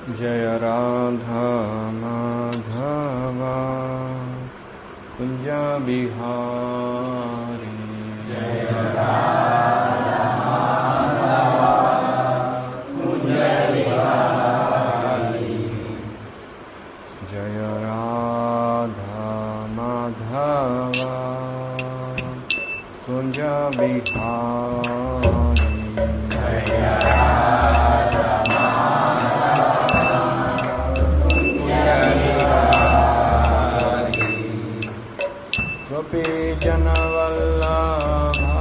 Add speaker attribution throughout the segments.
Speaker 1: जय राधा माधवा कुञ्ज बिहारी जय जय राधा माधवा कुञ्ज बिहारी जय गोपीजनवल्लभा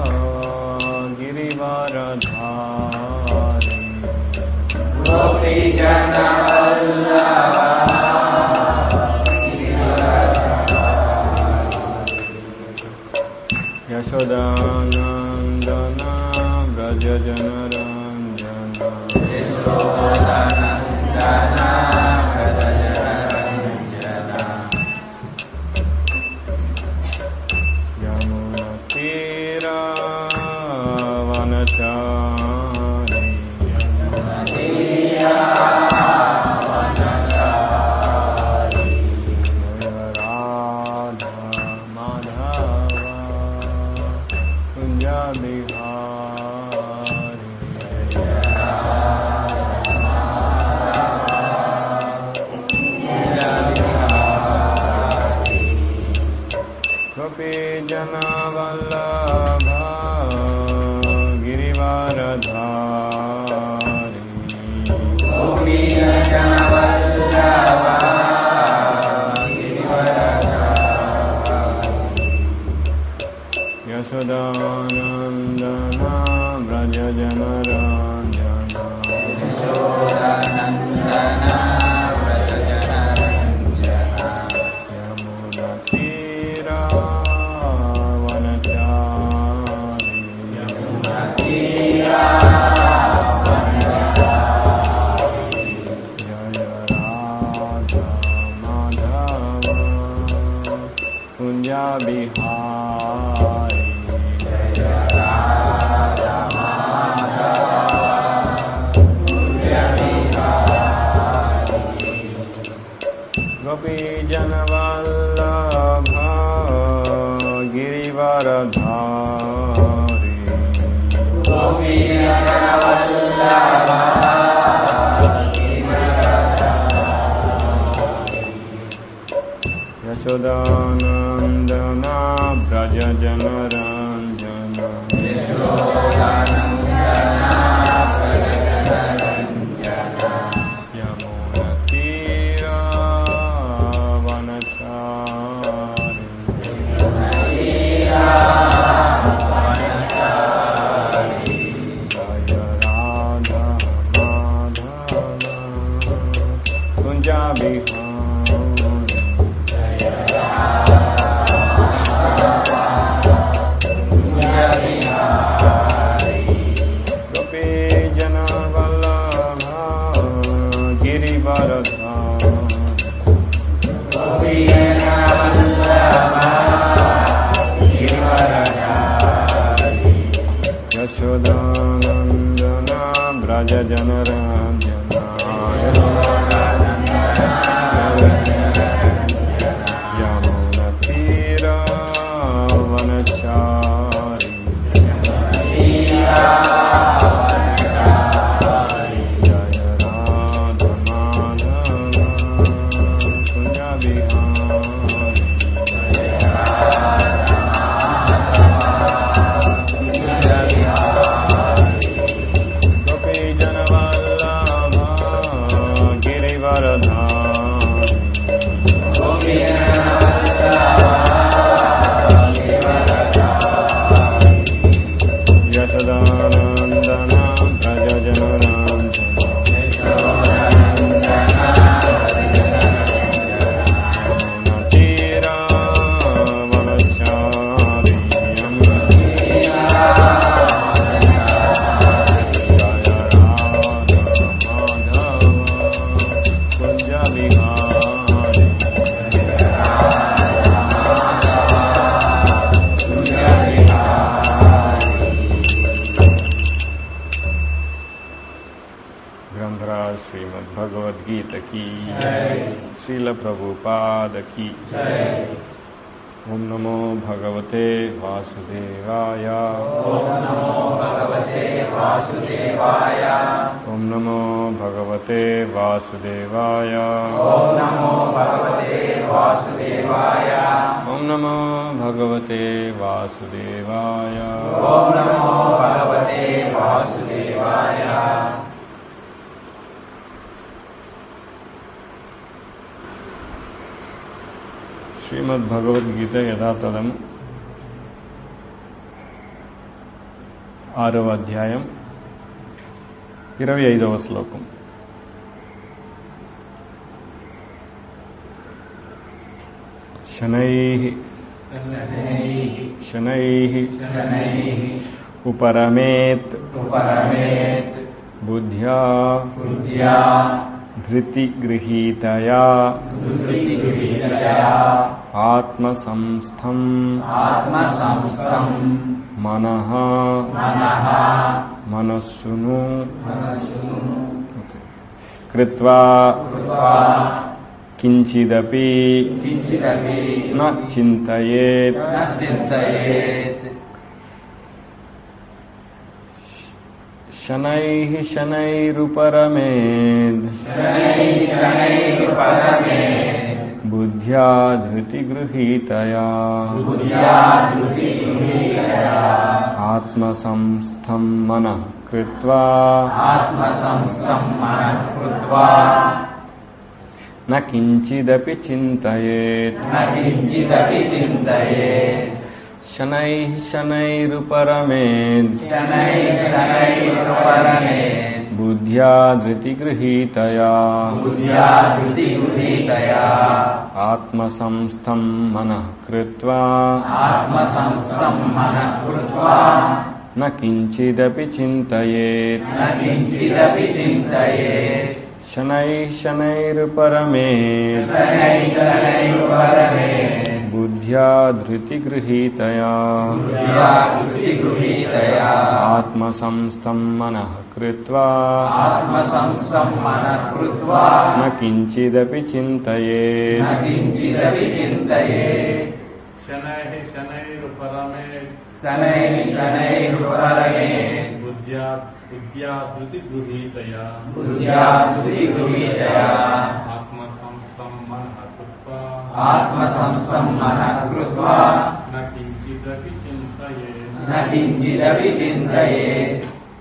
Speaker 1: गिरिवरधारी यशोदानन्दना व्रजजनरञ्जना यमुनतीरावनचारि राधा माधवा कुञ्ज बिहारी गोपी जनवल्लभा गिरिवरधारी यशोदानन्दना व्रजजनरञ्जना यमुनतीरावनचारि जय राधा माधव कुञ्जा बिहारी गोपीजनवल्लभा गिरिवरधारी यशोदानन्दना व्रजजनरञ्जना यमुनतीरावनचारि जय राधा माधव कुञ्जा बिहारी गोपी जनवल्लभा गिरिवरधारी यशोदानन्दना यमुनतीरावनचारि जय राधा माधव कुञ्ज बिहारी गोपी जनवल्लभा गिरिवरधारी यशोदानन्दना व्रजजनरञ्जना भगवद्गीत की श्रील प्रभुपाद की ओम नमो भगवते वासुदेवाय
Speaker 2: ओम नमो भगवते वासुदेवाय
Speaker 1: ओम नमो भगवते वासुदेवाय
Speaker 2: ओम नमो भगवते वासुदेवाय
Speaker 1: ओम नमो भगवते वासुदेवाय
Speaker 2: ओम नमो भगवते वासुदेवाय
Speaker 1: శ్రీమద్ భగవద్గీత యథాతథం ఆరవ అధ్యాయం ఇరవై ఐదవ శ్లోకం శనై శనై
Speaker 2: शनैः
Speaker 1: ఉపరమేత్
Speaker 2: उपरमेत्
Speaker 1: బుద్ధ్యా
Speaker 2: बुद्ध्या
Speaker 1: ధృతిగృహీతయా
Speaker 2: धृतिगृहीतया
Speaker 1: ఆత్మసంస్థం
Speaker 2: आत्मसंस्थम्
Speaker 1: మనః
Speaker 2: मनः
Speaker 1: మనస్సును
Speaker 2: मनस्सु
Speaker 1: కృత్వా
Speaker 2: कृत्वा
Speaker 1: కించిదపి
Speaker 2: किञ्चिदपि
Speaker 1: న చింతయేత్
Speaker 2: न चिन्तयेत्
Speaker 1: శనైః శనైరుపరమేద్
Speaker 2: शनैः शनैः परमेत्
Speaker 1: బుద్ధ్యా ధృతిగృహీతయా
Speaker 2: बुद्ध्या धृतिगृहीतया
Speaker 1: ఆత్మసంస్థం మనః కృత్వా
Speaker 2: आत्मसंस्थम् मनः कृत्वा
Speaker 1: న కించిదపి చింతయేత్
Speaker 2: न किञ्चिदपि चिन्तयेत्
Speaker 1: శనైః శనైరుపరమేద్
Speaker 2: शनैः शनैः परमेत्
Speaker 1: బుద్ధ్యా ధృతిగృహీతయా
Speaker 2: बुद्ध्या धृतिगृहीतया
Speaker 1: ఆత్మసంస్థం మనః కృత్వా
Speaker 2: आत्मसंस्थम् मनः कृत्वा
Speaker 1: న కించిదపి చింతయేత్
Speaker 2: न किञ्चिदपि चिन्तयेत्
Speaker 1: శనైః శనైరుపరమేత్
Speaker 2: शनैः शनैः परमेत्
Speaker 1: బుద్ధ్యా ధృతిగృహీతయా
Speaker 2: बुद्ध्या धृतिगृहीतया
Speaker 1: ఆత్మసంస్థం మనః కృత్వా
Speaker 2: आत्मसंस्थम् मनः कृत्वा
Speaker 1: న కించిదపి
Speaker 2: न
Speaker 1: చింతయేత్
Speaker 2: किञ्चिदपि चिन्तयेत्
Speaker 3: शनैः शनैरुपरमेत्
Speaker 2: शनैः शनैः परमेत्
Speaker 3: बुद्ध्या बुद्ध्या धृतिगृहीतया
Speaker 2: बुद्ध्या धृतिगृहीतया
Speaker 3: आत्मसंस्थं मनः कृत्वा
Speaker 2: आत्मसंस्थम् मनः कृत्वा
Speaker 3: न किञ्चिदपि चिन्तयेत्
Speaker 2: न किञ्चिदपि चिन्तयेत्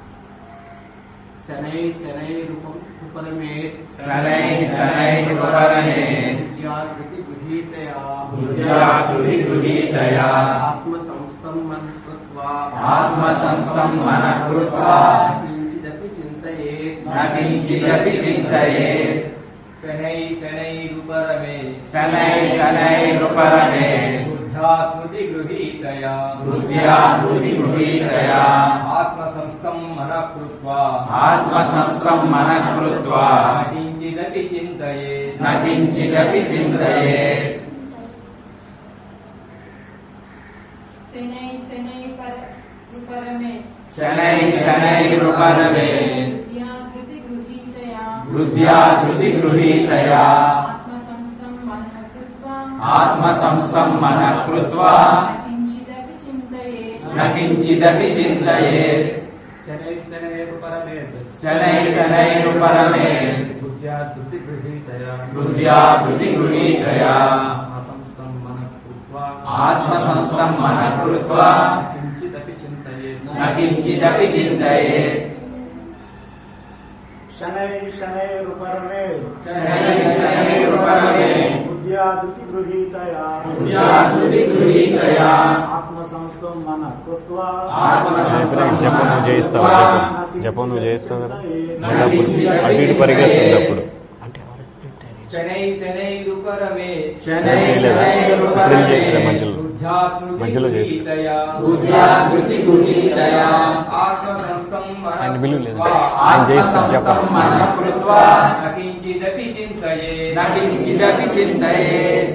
Speaker 4: शनै शनैरुपरमेत्
Speaker 2: शनैः शनैः परमेत्
Speaker 4: बुद्ध्याकृति गृहीतया
Speaker 2: बुद्ध्या धृतिगृहीतया
Speaker 4: आत्मसंस्थं मनः कृत्वा
Speaker 2: आत्मसंस्थम् मनः कृत्वा
Speaker 4: किञ्चिदपि चिन्तयेत्
Speaker 2: न किञ्चिदपि चिन्तयेत्
Speaker 4: शनै शनैरुपरमेत्
Speaker 2: शनैः शनैरुपरमेत्
Speaker 4: बुद्ध्याकृति गृहीतया
Speaker 2: बुद्ध्या धृतिगृहीतया
Speaker 4: आत्मसंस्थं मनः कृत्वा
Speaker 2: आत्मसंस्थम् मनः कृत्वा
Speaker 4: किञ्चिदपि चिन्तयेत्
Speaker 2: न किञ्चिदपि चिन्तयेत्
Speaker 5: శనై శనై పర ఉపరమే
Speaker 2: शनैः शनैरुपरमेत्
Speaker 5: విద్యా శృతి గృహీతయా
Speaker 2: बुद्ध्या धृतिगृहीतया
Speaker 5: ఆత్మసంస్థం మనః కృత్వా
Speaker 2: आत्मसंस्थम् मनः कृत्वा
Speaker 5: కించిదపి చింతయే
Speaker 2: न किञ्चिदपि चिन्तयेत्
Speaker 4: शनै शनैरुपरमेत्
Speaker 2: शनैः शनैरुपरमेत्
Speaker 4: बुद्ध्याकृति गृहीतया
Speaker 2: बुद्ध्या धृतिगृहीतया
Speaker 4: आत्मसंस्थं मनः कृत्वा
Speaker 2: आत्मसंस्थम् मनः कृत्वा
Speaker 4: किञ्चिदपि चिन्तयेत्
Speaker 2: न किञ्चिदपि चिन्तयेत्
Speaker 6: शनैः शनैरुपरमेत्
Speaker 2: शनैः शनैरुपरमेत्
Speaker 6: बुद्ध्या धृतिगृहीतया
Speaker 2: बुद्ध्या धृतिगृहीतया
Speaker 6: आत्मसंस्थं मनः कृत्वा
Speaker 2: आत्मसंस्थम्
Speaker 1: జపం నువ్వు చేయిస్తావు జపం జపం నువ్వు చేయిస్తావు కదా మళ్ళీ అప్పుడు అటు ఇటు పరిగెత్తుంది అప్పుడు
Speaker 4: शनै शनैरुपरमेत्
Speaker 2: शनैः
Speaker 1: ఇప్పుడు చేస్తా
Speaker 2: शनैरुपरमेत्
Speaker 1: మధ్యలో మధ్యలో చేసి.
Speaker 4: बुद्ध्याकृतिगृहीतया
Speaker 2: बुद्ध्या धृतिगृहीतया
Speaker 4: आत्मसंस्थं
Speaker 1: ఆయన విలువ లేదు
Speaker 4: मनः
Speaker 1: ఆయన చేస్తాడు జపం
Speaker 2: आत्मसंस्थम् मनः कृत्वा
Speaker 4: न किञ्चिदपि चिन्तयेत्
Speaker 2: न किञ्चिदपि चिन्तयेत्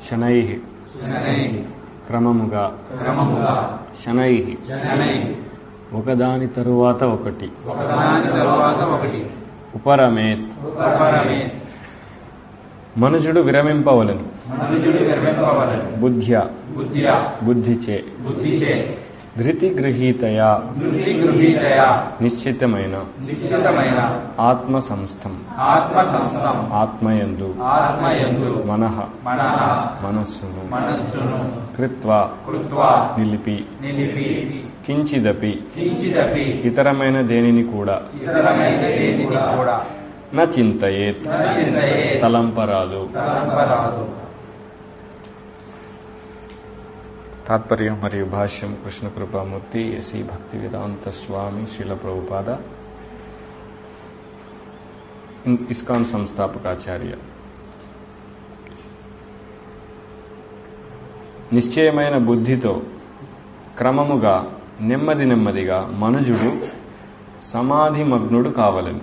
Speaker 1: శనై
Speaker 2: శనై
Speaker 1: క్రమముగా
Speaker 2: క్రమముగా
Speaker 1: శనై
Speaker 2: శనై
Speaker 1: ఒకదాని తరువాత ఒకటి
Speaker 2: ఒకదాని తరువాత ఒకటి
Speaker 1: ఉపరమేత్
Speaker 2: ఉపరమే
Speaker 1: మనుషుడు విరమింపవలను
Speaker 2: మనుజుడు విరమింపవలను
Speaker 1: బుద్ధ్య
Speaker 2: బుద్ధ్యా
Speaker 1: బుద్ధిచే
Speaker 2: బుద్ధిచే
Speaker 1: ధృతి గృహీతయా
Speaker 2: వృత్తి గృహీతయా
Speaker 1: నిశ్చితమైన
Speaker 2: నిశ్చితమైన
Speaker 1: ఆత్మ సంస్థం
Speaker 2: ఆత్మ సంస్థం
Speaker 1: ఆత్మయందు
Speaker 2: ఆత్మయందు
Speaker 1: మనః
Speaker 2: మనః
Speaker 1: మనస్సును
Speaker 2: మనస్సును
Speaker 1: కృత్వా
Speaker 2: కృత్వా
Speaker 1: నిలిపి
Speaker 2: నిలిపి
Speaker 1: కించిదపి
Speaker 2: కించిదపి
Speaker 1: ఇతరమైన దేనిని కూడా
Speaker 2: ఇతరమైన దేనిని కూడా
Speaker 1: న చింతయేత్
Speaker 2: చింతయే
Speaker 1: తలంపరాదు
Speaker 2: తలంపరాదు
Speaker 1: తాత్పర్యం మరియు భాష్యం కృష్ణ కృపామూర్తి ఎసి భక్తి వేదాంత స్వామి శిల ప్రభుపాద ఇన్- ఇస్కాన్ సంస్థాపకాచార్య నిశ్చయమైన బుద్ధితో క్రమముగా నెమ్మది నెమ్మదిగా మనుజుడు సమాధిమగ్నుడు కావలను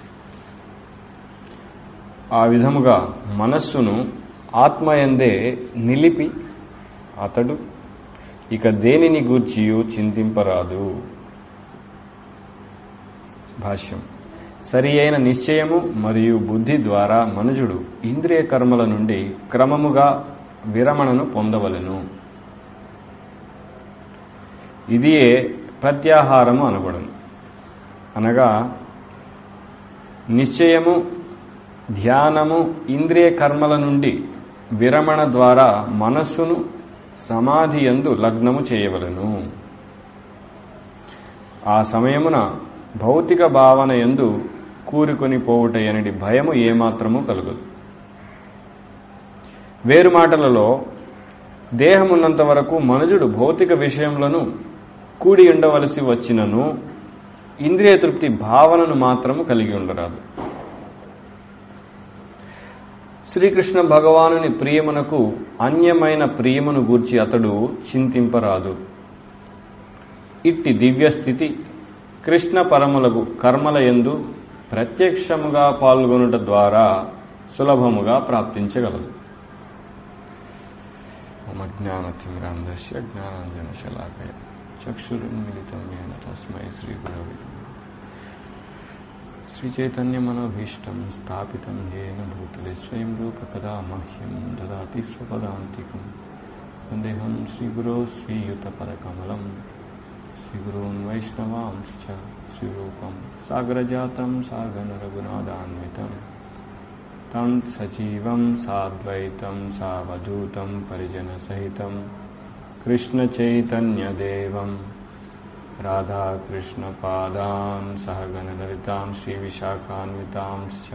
Speaker 1: ఆ విధముగా మనస్సును ఆత్మయందే నిలిపి అతడు ఇక దేనిని గూర్చియు చింతింపరాదు భాష్యం సరి అయిన నిశ్చయము మరియు బుద్ధి ద్వారా మనుజుడు ఇంద్రియ కర్మల నుండి క్రమముగా విరమణను పొందవలెను ఇదియే ప్రత్యాహారము అనబడును అనగా నిశ్చయము ధ్యానము ఇంద్రియ కర్మల నుండి విరమణ ద్వారా మనస్సును సమాధి యందు లగ్నము చేయవలను ఆ సమయమున భౌతిక భావన యందు కూరుకొని పోవుటయనడి భయము ఏమాత్రము కలుగదు వేరు మాటలలో దేహమున్నంత వరకు మనుజుడు భౌతిక విషయములను కూడి ఉండవలసి వచ్చినను ఇంద్రియ తృప్తి భావనను మాత్రము కలిగి ఉండరాదు శ్రీకృష్ణ భగవానుని ప్రియమునకు అన్యమైన ప్రియమును గూర్చి అతడు చింతింపరాదు ఇట్టి దివ్య స్థితి కృష్ణ పరములకు కర్మల యందు ప్రత్యక్షముగా పాల్గొనుట ద్వారా సులభముగా ప్రాప్తించగలదు మమ జ్ఞానతిమిరాంధస్య జ్ఞానాంజన శలాకయ చక్షురున్మిలితం ఏన తస్మై శ్రీ గురవే శ్రీచైతన్యమనభీష్టం స్థాపితం ఏన భూతలే స్వయం రూప కదా మహ్యం దదాతి స్వపదాంతికం వందేహం శ్రీగురో శ్రీయుతపదకమలం శ్రీగురూన్ వైష్ణవాంశ్చ శ్రీరూపం సాగరజాతం సాగనరఘునాథాన్వితం తం సజీవం సాద్వైతం సావధూతం పరిజనసహితం కృష్ణచైతన్యదేవం రాధాకృష్ణపాదాన్ సహగణలలితాం శ్రీవిశాఖాన్వితాంశ్చ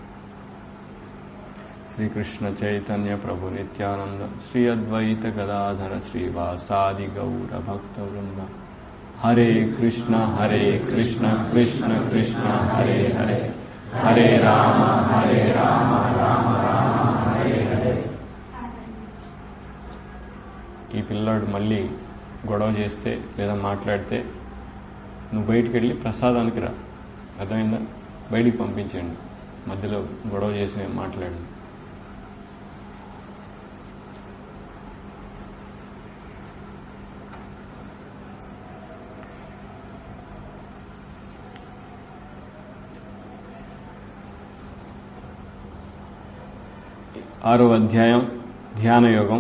Speaker 1: శ్రీకృష్ణ చైతన్య ప్రభు నిత్యానంద శ్రీ అద్వైత గదాధర శ్రీవాసాది గౌర భక్త వృంద హరే కృష్ణ హరే కృష్ణ కృష్ణ కృష్ణ హరే హరే హరే రామ హరే రామ రామ రామ హరే హరే ఈ పిల్లాడు మళ్ళీ గొడవ చేస్తే లేదా మాట్లాడితే నువ్వు బయటికి వెళ్ళి ప్రసాదానికి రా అర్థమైందా బయటికి పంపించండి మధ్యలో గొడవ చేసి నేను మాట్లాడు ఆరో అధ్యాయం ధ్యాన యోగం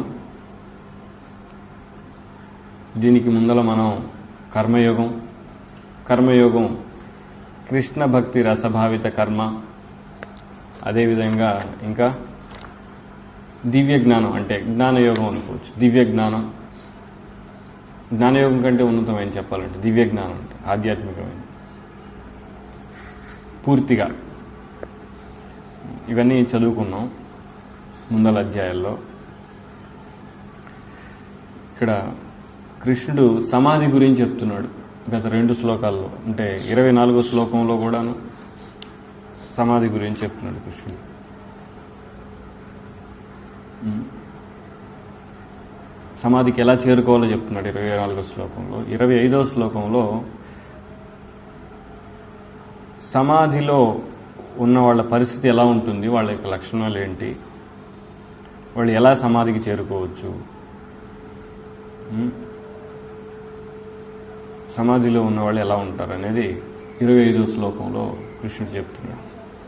Speaker 1: దీనికి ముందల మనం కర్మయోగం కర్మయోగం కృష్ణ భక్తి రసభావిత కర్మ అదేవిధంగా ఇంకా దివ్య జ్ఞానం అంటే జ్ఞానయోగం అనుకోవచ్చు దివ్య జ్ఞానం జ్ఞానయోగం కంటే ఉన్నతమైన చెప్పాలంటే దివ్య జ్ఞానం అంటే ఆధ్యాత్మికమైన పూర్తిగా ఇవన్నీ చదువుకున్నాం ముందల అధ్యాయాల్లో ఇక్కడ కృష్ణుడు సమాధి గురించి చెప్తున్నాడు గత రెండు శ్లోకాల్లో అంటే ఇరవై నాలుగో శ్లోకంలో కూడాను సమాధి గురించి చెప్తున్నాడు కృష్ణుడు ఉమ్. సమాధికి ఎలా చేరుకోవాలో చెప్తున్నాడు ఇరవై నాలుగో శ్లోకంలో ఇరవై ఐదో శ్లోకంలో సమాధిలో ఉన్న వాళ్ళ పరిస్థితి ఎలా ఉంటుంది వాళ్ళ యొక్క లక్షణాలు ఏంటి వాళ్ళు ఎలా సమాధికి చేరుకోవచ్చు ఉం? సమాధిలో ఉన్న వాళ్ళు ఎలా ఉంటారు అనేది ఇరవై ఐదో శ్లోకంలో కృష్ణుడు చెప్తున్నాడు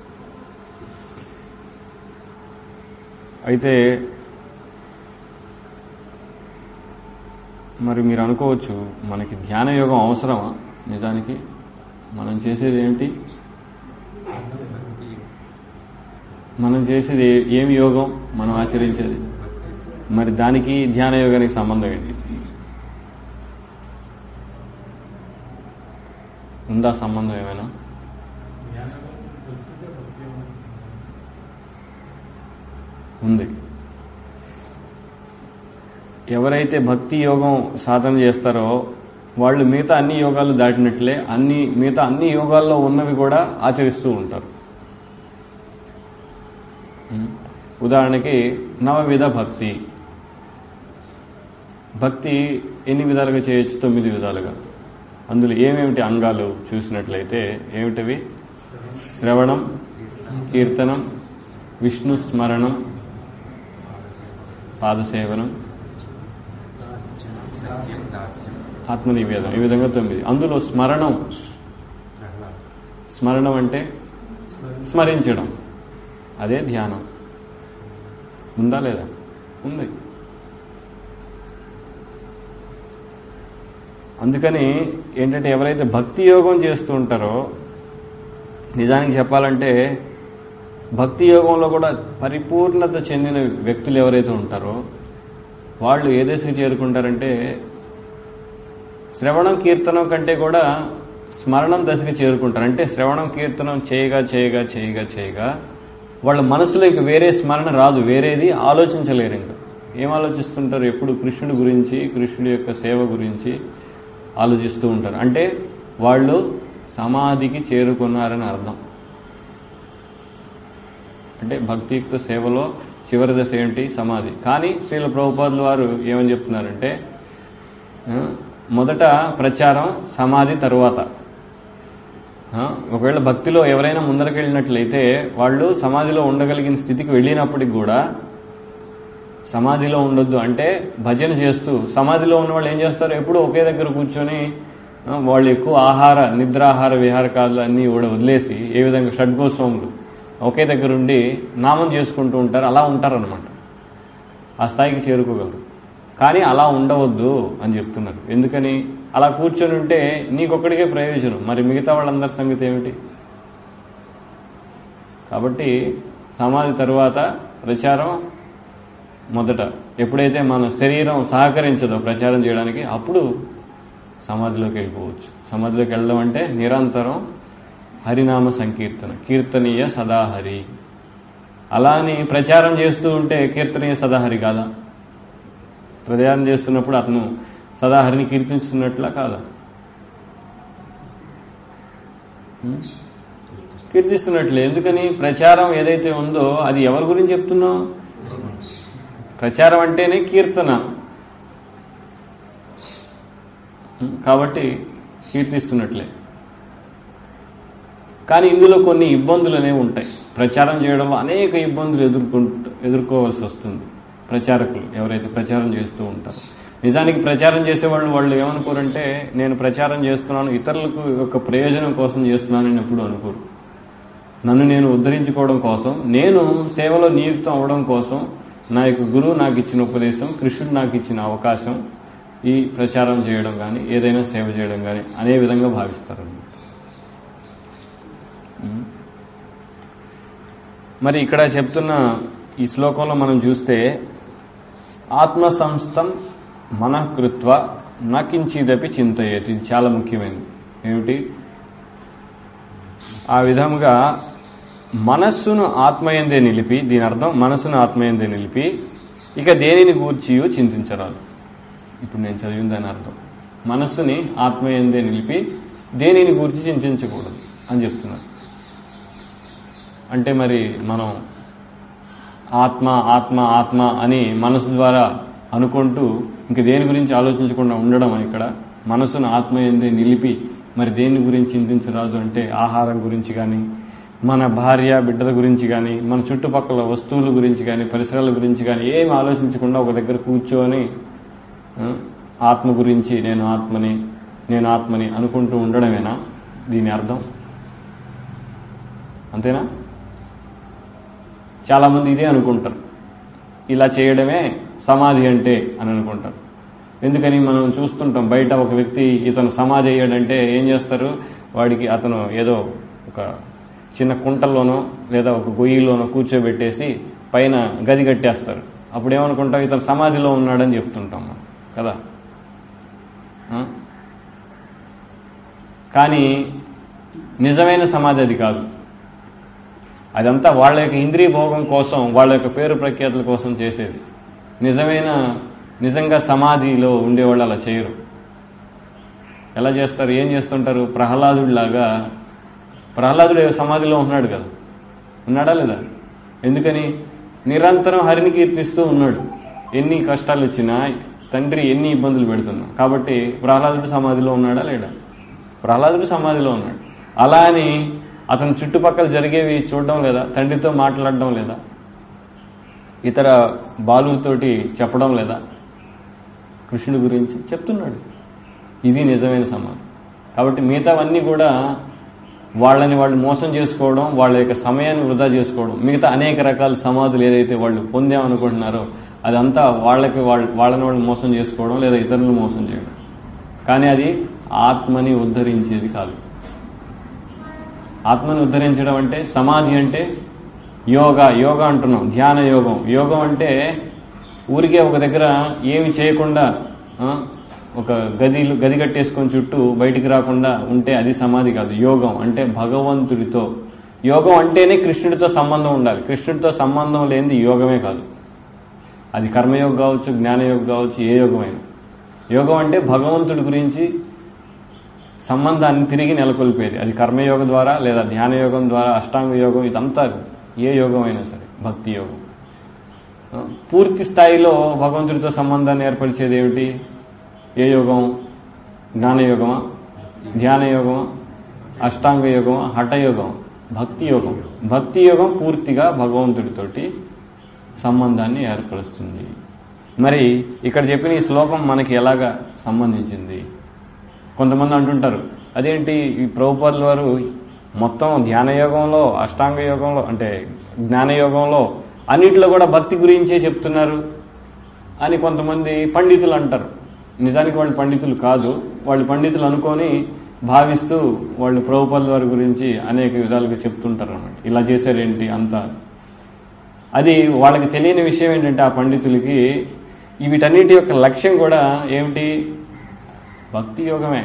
Speaker 1: అయితే మరి మీరు అనుకోవచ్చు మనకి ధ్యాన యోగం అవసరమా నిజానికి మనం చేసేది ఏంటి మనం చేసేది ఏ- ఏమి యోగం మనం ఆచరించేది మరి దానికి ధ్యాన యోగానికి సంబంధం ఏంటి ఉందా సంబంధం ఏమైనా
Speaker 3: జ్ఞానం తెలుసుకుంటే భక్తి ఉంది.
Speaker 1: ఉంది ఎవరైతే భక్తి యోగం సాధన చేస్తారో వాళ్ళు మిగతా అన్ని యోగాలు దాటినట్లే అన్ని మిగతా అన్ని యోగాల్లో ఉన్నవి కూడా ఆచరిస్తూ ఉంటారు ఉం? ఉదాహరణకి నవవిధ భక్తి భక్తి ఎన్ని విధాలుగా చేయొచ్చు తొమ్మిది విధాలుగా అందులో ఏమేమిటి అంగాలు చూసినట్లయితే ఏమిటివి శ్రవణం కీర్తనం విష్ణు స్మరణం పాదసేవనం ఆత్మనివేదన ఈ విధంగా తొమ్మిది అందులో స్మరణం స్మరణం అంటే స్మరించడం అదే ధ్యానం ఉందా లేదా ఉంది అందుకని ఏంటంటే ఎవరైతే భక్తి యోగం చేస్తూ ఉంటారో నిజానికి చెప్పాలంటే భక్తి యోగంలో కూడా పరిపూర్ణత చెందిన వ్యక్తులు ఎవరైతే ఉంటారో వాళ్ళు ఏ దశకి చేరుకుంటారంటే శ్రవణం కీర్తనం కంటే కూడా స్మరణం దశకి చేరుకుంటారు అంటే శ్రవణం కీర్తనం చేయగా చేయగా చేయగా చేయగా వాళ్ళ మనసులో ఇంక వేరే స్మరణ రాదు వేరేది ఆలోచించలేరు ఇంకా ఏం ఆలోచిస్తుంటారు ఎప్పుడు కృష్ణుడి గురించి కృష్ణుడి యొక్క సేవ గురించి ఆలోచిస్తూ ఉంటారు అంటే వాళ్ళు సమాధికి చేరుకున్నారని అర్థం అంటే భక్తియుక్త సేవలో చివరి దశ ఏంటి సమాధి కానీ శ్రీల ప్రభుపాదుల వారు ఏమని చెప్తున్నారంటే ఆ, మొదట ప్రచారం సమాధి తరువాత ఆ, ఒకవేళ భక్తిలో ఎవరైనా ముందరకు వెళ్ళినట్లయితే వాళ్ళు సమాధిలో ఉండగలిగిన స్థితికి వెళ్ళినప్పటికి కూడా సమాధిలో ఉండొద్దు అంటే భజన చేస్తూ సమాధిలో ఉన్న వాళ్ళు ఏం చేస్తారు ఎప్పుడు ఒకే దగ్గర కూర్చొని ఆ, వాళ్ళు ఎక్కువ ఆహార నిద్రాహార విహారకాలు అన్నీ కూడా వదిలేసి ఏ విధంగా షడ్గోస్వాములు ఒకే దగ్గర ఉండి నామం చేసుకుంటూ ఉంటారు అలా ఉంటారనమాట ఆ స్థాయికి చేరుకోగలరు కానీ అలా ఉండవద్దు అని చెప్తున్నారు ఎందుకని అలా కూర్చొని ఉంటే నీకొక్కడికే ప్రయోజనం మరి మిగతా వాళ్ళందరి సంగతి ఏమిటి కాబట్టి సమాధి తరువాత ప్రచారం మొదట ఎప్పుడైతే మన శరీరం సహకరించదో ప్రచారం చేయడానికి అప్పుడు సమాధిలోకి వెళ్ళిపోవచ్చు సమాధిలోకి వెళ్ళడం అంటే నిరంతరం హరినామ సంకీర్తన కీర్తనీయ సదాహరి అలా అని ప్రచారం చేస్తూ ఉంటే కీర్తనీయ సదాహరి కాదా ప్రచారం చేస్తున్నప్పుడు అతను సదాహరిని కీర్తిస్తున్నట్లా కాదా ఉం? కీర్తిస్తున్నట్లే ఎందుకని ప్రచారం ఏదైతే ఉందో అది ఎవరి గురించి చెప్తున్నావు ప్రచారం అంటేనే కీర్తన ఉం? కాబట్టి కీర్తిస్తున్నట్లే కానీ ఇందులో కొన్ని ఇబ్బందులు అనేవి ఉంటాయి ప్రచారం చేయడంలో అనేక ఇబ్బందులు ఎదుర్కొంటూ ఎదుర్కోవాల్సి వస్తుంది ప్రచారకులు ఎవరైతే ప్రచారం చేస్తూ ఉంటారో నిజానికి ప్రచారం చేసేవాళ్ళు వాళ్ళు ఏమనుకోరంటే నేను ప్రచారం చేస్తున్నాను ఇతరులకు యొక్క ప్రయోజనం కోసం చేస్తున్నానని ఎప్పుడు అనుకోరు నన్ను నేను ఉద్ధరించుకోవడం కోసం నేను సేవలో నియుక్తం అవడం కోసం నా యొక్క గురువు నాకు ఇచ్చిన ఉపదేశం కృష్ణుడు నాకు ఇచ్చిన అవకాశం ఈ ప్రచారం చేయడం కానీ ఏదైనా సేవ చేయడం కానీ అనే విధంగా భావిస్తారన్నమాట ఉం. మరి ఇక్కడ చెప్తున్న ఈ శ్లోకంలో మనం చూస్తే ఆత్మ సంస్థం మనఃకృత్వ నకించిదపి చింతయేది ఇది చాలా ముఖ్యమైనది ఏమిటి ఆ విధముగా మనస్సును ఆత్మయందే నిలిపి దీని అర్థం మనస్సును ఆత్మయందే నిలిపి ఇక దేనిని గూర్చియో చింతించరాదు ఇప్పుడు నేను చదివిన దాని అర్థం మనస్సుని ఆత్మయందే నిలిపి దేనిని గూర్చి చింతించకూడదు అని చెప్తున్నారు అంటే మరి మనం ఆత్మ ఆత్మ ఆత్మ అని మనసు ద్వారా అనుకుంటూ ఇంక దేని గురించి ఆలోచించకుండా ఉండడం అని ఇక్కడ మనసును ఆత్మ ఎందే నిలిపి మరి దేని గురించి చింతించరాదు అంటే ఆహారం గురించి కానీ మన భార్య బిడ్డల గురించి కానీ మన చుట్టుపక్కల వస్తువుల గురించి కానీ పరిసరాల గురించి కానీ ఏం ఆలోచించకుండా ఒక దగ్గర కూర్చొని ఆ, ఆత్మ గురించి నేను ఆత్మని నేను ఆత్మని అనుకుంటూ ఉండడమేనా దీని అర్థం అంతేనా చాలామంది ఇదే అనుకుంటారు ఇలా చేయడమే సమాధి అంటే అని అనుకుంటారు ఎందుకని మనం చూస్తుంటాం బయట ఒక వ్యక్తి ఇతను సమాధి అయ్యాడంటే ఏం చేస్తారు వాడికి అతను ఏదో ఒక చిన్న కుంటల్లోనో లేదా ఒక గొయ్యిలోనో కూర్చోబెట్టేసి పైన గది కట్టేస్తారు అప్పుడు ఏమనుకుంటాం ఇతను సమాధిలో ఉన్నాడని చెప్తుంటాం మనం కదా ఆ? కానీ నిజమైన సమాధి అది కాదు అదంతా వాళ్ళ యొక్క ఇంద్రియ భోగం కోసం వాళ్ళ యొక్క పేరు ప్రఖ్యాతుల కోసం చేసేది నిజమైన నిజంగా సమాధిలో ఉండేవాళ్ళు అలా చేయరు ఎలా చేస్తారు ఏం చేస్తుంటారు ప్రహ్లాదుడిలాగా ప్రహ్లాదుడు సమాధిలో ఉన్నాడు కదా ఉన్నాడా లేదా ఎందుకని నిరంతరం హరిని కీర్తిస్తూ ఉన్నాడు ఎన్ని కష్టాలు వచ్చినా తండ్రి ఎన్ని ఇబ్బందులు పెడుతున్నా కాబట్టి ప్రహ్లాదుడు సమాధిలో ఉన్నాడా లేడా ప్రహ్లాదుడు సమాధిలో ఉన్నాడు అలా అని అతని చుట్టుపక్కల జరిగేవి చూడడం లేదా తండ్రితో మాట్లాడడం లేదా ఇతర బాలుతోటి చెప్పడం లేదా కృష్ణుడి గురించి చెప్తున్నాడు ఇది నిజమైన సమాధి కాబట్టి మిగతావన్నీ కూడా వాళ్ళని వాళ్ళు మోసం చేసుకోవడం వాళ్ళ యొక్క సమయాన్ని వృధా చేసుకోవడం మిగతా అనేక రకాల సమాధులు ఏదైతే వాళ్ళు పొందామనుకుంటున్నారో అదంతా వాళ్ళకి వాళ్ళ వాళ్ళని వాళ్ళు మోసం చేసుకోవడం లేదా ఇతరులను మోసం చేయడం కానీ అది ఆత్మని ఉద్ధరించేది కాదు ఆత్మని ఉద్ధరించడం అంటే సమాధి అంటే యోగా యోగా అంటున్నాం ధ్యాన యోగం యోగం అంటే ఊరికే ఒక దగ్గర ఏమి చేయకుండా ఆ, ఒక గదిలు గది కట్టేసుకొని చుట్టూ బయటికి రాకుండా ఉంటే అది సమాధి కాదు యోగం అంటే భగవంతుడితో యోగం అంటేనే కృష్ణుడితో సంబంధం ఉండాలి కృష్ణుడితో సంబంధం లేనిది యోగమే కాదు అది కర్మయోగం కావచ్చు జ్ఞానయోగం కావచ్చు ఏ యోగమైనా యోగం అంటే భగవంతుడి గురించి సంబంధాన్ని తిరిగి నెలకొల్పేది అది కర్మయోగ ద్వారా లేదా ధ్యాన యోగం ద్వారా అష్టాంగ యోగం ఇదంతా ఏ యోగం అయినా సరే భక్తి యోగం ఆ, పూర్తి స్థాయిలో భగవంతుడితో సంబంధాన్ని ఏర్పరిచేది ఏమిటి ఏ యోగం జ్ఞానయోగమా ధ్యాన యోగమా అష్టాంగ యోగమా హఠయోగం భక్తి యోగం భక్తి యోగం పూర్తిగా భగవంతుడితోటి సంబంధాన్ని ఏర్పరుస్తుంది మరి ఇక్కడ చెప్పిన ఈ శ్లోకం మనకి ఎలాగా సంబంధించింది కొంతమంది అంటుంటారు అదేంటి ఈ ప్రభుపాదుల వారు మొత్తం ధ్యాన యోగంలో అష్టాంగ యోగంలో అంటే జ్ఞాన యోగంలో అన్నిట్లో కూడా భక్తి గురించే చెప్తున్నారు అని కొంతమంది పండితులు అంటారు నిజానికి వాళ్ళు పండితులు కాదు వాళ్ళు పండితులు అనుకొని భావిస్తూ వాళ్ళు ప్రభుపాదుల వారి గురించి అనేక విధాలుగా చెప్తుంటారు అన్నమాట ఇలా చేశారేంటి అంతా అది వాళ్ళకి తెలియని విషయం ఏంటంటే ఆ పండితులకి ఈ వీటన్నిటి యొక్క లక్ష్యం కూడా ఏమిటి భక్తి యోగమే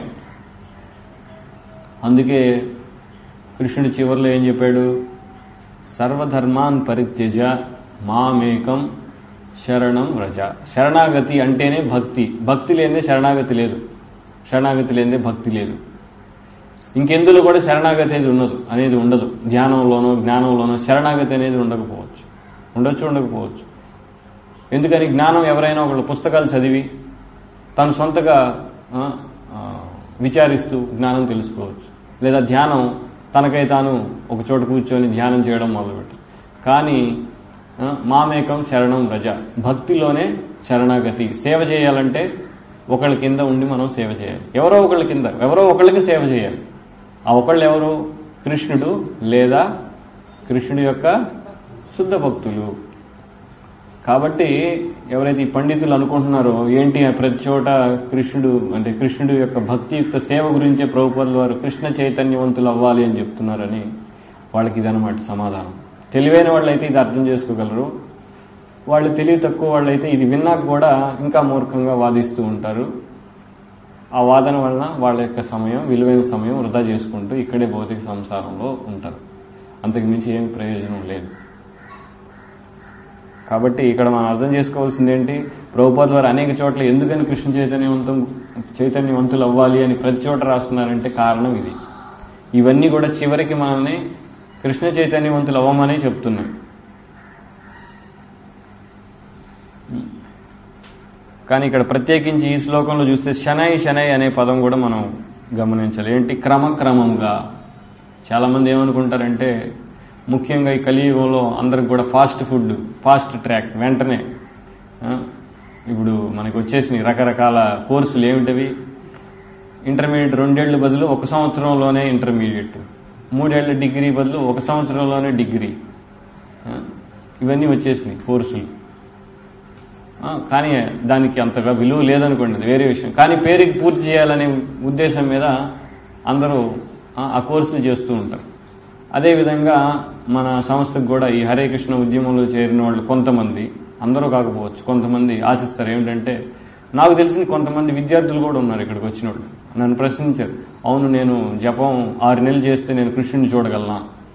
Speaker 1: అందుకే కృష్ణుడు చివరిలో ఏం చెప్పాడు సర్వధర్మాన్ పరిత్యజ మామేకం శరణం రజ శరణాగతి అంటేనే భక్తి భక్తి లేనిదే శరణాగతి లేదు శరణాగతి లేనిదే భక్తి లేదు ఇంకెందులో కూడా శరణాగతి అనేది ఉండదు అనేది ఉండదు ధ్యానంలోనో జ్ఞానంలోనో శరణాగతి అనేది ఉండకపోవచ్చు ఉండొచ్చు ఉండకపోవచ్చు ఎందుకని జ్ఞానం ఎవరైనా ఒకళ్ళు పుస్తకాలు చదివి తను సొంతగా ఆ, ఆ, విచారిస్తూ జ్ఞానం తెలుసుకోవచ్చు లేదా ధ్యానం తనకై తాను ఒక చోట కూర్చొని ధ్యానం చేయడం మొదలుపెట్టు కానీ ఆ, మామేకం శరణం రజ భక్తిలోనే శరణాగతి సేవ చేయాలంటే ఒకళ్ళ కింద ఉండి మనం సేవ చేయాలి ఎవరో ఒకళ్ళ కింద ఎవరో ఒకళ్ళకి సేవ చేయాలి ఆ ఒకళ్ళు ఎవరు కృష్ణుడు లేదా కృష్ణుడి యొక్క శుద్ధ భక్తులు కాబట్టి ఎవరైతే ఈ పండితులు అనుకుంటున్నారో ఏంటి ప్రతి చోట కృష్ణుడు అంటే కృష్ణుడు యొక్క భక్తియుక్త సేవ గురించే ప్రభుపదుల వారు కృష్ణ చైతన్యవంతులు అవ్వాలి అని చెప్తున్నారని వాళ్ళకి ఇదనమాట సమాధానం తెలివైన వాళ్ళైతే ఇది అర్థం చేసుకోగలరు వాళ్ళు తెలివి తక్కువ వాళ్ళైతే ఇది విన్నాక కూడా ఇంకా మూర్ఖంగా వాదిస్తూ ఉంటారు ఆ వాదన వలన వాళ్ళ యొక్క సమయం విలువైన సమయం వృధా చేసుకుంటూ ఇక్కడే భౌతిక సంసారంలో ఉంటారు అంతకు మించి ఏమి ప్రయోజనం లేదు కాబట్టి ఇక్కడ మనం అర్థం చేసుకోవాల్సింది ఏంటి ప్రభుపాద్ వారు అనేక చోట్ల ఎందుకని కృష్ణ చైతన్యవంతం చైతన్యవంతులు అవ్వాలి అని ప్రతి చోట రాస్తున్నారంటే కారణం ఇది ఇవన్నీ కూడా చివరికి మనల్ని కృష్ణ చైతన్యవంతులు అవ్వమని చెప్తున్నాయి కానీ ఇక్కడ ప్రత్యేకించి ఈ శ్లోకంలో చూస్తే శనై శనై అనే పదం కూడా మనం గమనించాలి ఏంటి క్రమక్రమంగా చాలామంది ఏమనుకుంటారంటే ముఖ్యంగా ఈ కలియుగంలో అందరికి కూడా ఫాస్ట్ ఫుడ్ ఫాస్ట్ ట్రాక్ వెంటనే ఆ, ఇప్పుడు మనకి వచ్చేసినాయి రకరకాల కోర్సులు ఏమిటవి ఇంటర్మీడియట్ రెండేళ్ల బదులు ఒక సంవత్సరంలోనే ఇంటర్మీడియట్ మూడేళ్ల డిగ్రీ బదులు ఒక సంవత్సరంలోనే డిగ్రీ ఆ, ఇవన్నీ వచ్చేసినాయి కోర్సులు ఆ, కానీ దానికి అంతగా విలువ లేదనుకోండి అది వేరే విషయం కానీ పేరుకి పూర్తి చేయాలనే ఉద్దేశం మీద అందరూ ఆ, ఆ కోర్సులు చేస్తూ ఉంటారు అదేవిధంగా మన సంస్థకు కూడా ఈ హరే కృష్ణ ఉద్యమంలో చేరిన వాళ్ళు కొంతమంది అందరూ కాకపోవచ్చు కొంతమంది ఆశిస్తారు ఏమిటంటే నాకు తెలిసిన కొంతమంది విద్యార్థులు కూడా ఉన్నారు ఇక్కడికి వచ్చిన వాళ్ళు నన్ను ప్రశ్నించారు అవును నేను జపం ఆరు నెలలు చేస్తే నేను కృష్ణుని చూడగలనా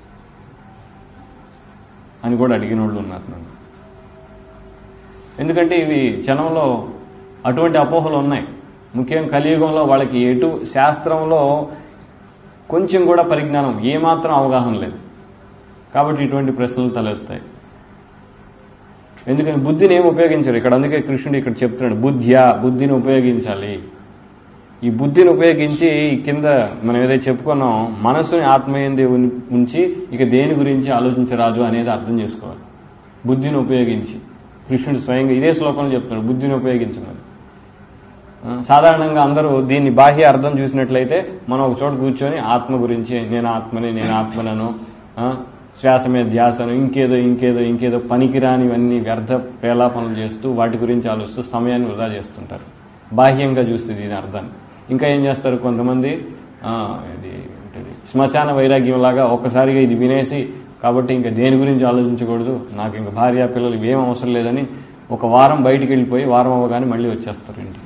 Speaker 1: అని కూడా అడిగిన వాళ్ళు ఉన్నారు నన్ను ఎందుకంటే ఇవి జనంలో అటువంటి అపోహలు ఉన్నాయి ముఖ్యంగా కలియుగంలో వాళ్ళకి ఎటు శాస్త్రంలో కొంచెం కూడా పరిజ్ఞానం ఏమాత్రం అవగాహన లేదు కాబట్టి ఇటువంటి ప్రశ్నలు తలెత్తాయి ఎందుకని బుద్ధిని ఏమి ఉపయోగించారు ఇక్కడ అందుకే కృష్ణుడు ఇక్కడ చెప్తున్నాడు బుద్ధ్యా బుద్ధిని ఉపయోగించాలి ఈ బుద్ధిని ఉపయోగించి ఈ కింద మనం ఏదైతే చెప్పుకున్నాం మనసుని ఆత్మయంది ఉంచి ఇక దేని గురించి ఆలోచించరాదు అనేది అర్థం చేసుకోవాలి బుద్ధిని ఉపయోగించి కృష్ణుడు స్వయంగా ఇదే శ్లోకంలో చెప్తున్నాడు బుద్ధిని ఉపయోగించమని ఆ, సాధారణంగా అందరూ దీన్ని బాహ్య అర్థం చూసినట్లయితే మనం ఒక చోట కూర్చొని ఆత్మ గురించి నేను ఆత్మని నేను ఆత్మనను ఆ, శ్వాస మీద ధ్యాసను ఇంకేదో ఇంకేదో ఇంకేదో పనికిరానివన్నీ వ్యర్థ ప్రేలాపనలు చేస్తూ వాటి గురించి ఆలోచిస్తూ సమయాన్ని వృధా చేస్తుంటారు బాహ్యంగా చూస్తే దీని అర్థాన్ని ఇంకా ఏం చేస్తారు కొంతమంది ఆ, ఇది ఏంటిది, శ్మశాన వైరాగ్యం లాగా ఒక్కసారిగా ఇది వినేసి కాబట్టి ఇంకా దేని గురించి ఆలోచించకూడదు నాకు ఇంకా భార్య పిల్లలు ఇవేం అవసరం లేదని ఒక వారం బయటికి వెళ్ళిపోయి వారం అవ్వగానే మళ్ళీ వచ్చేస్తారు ఇంటికి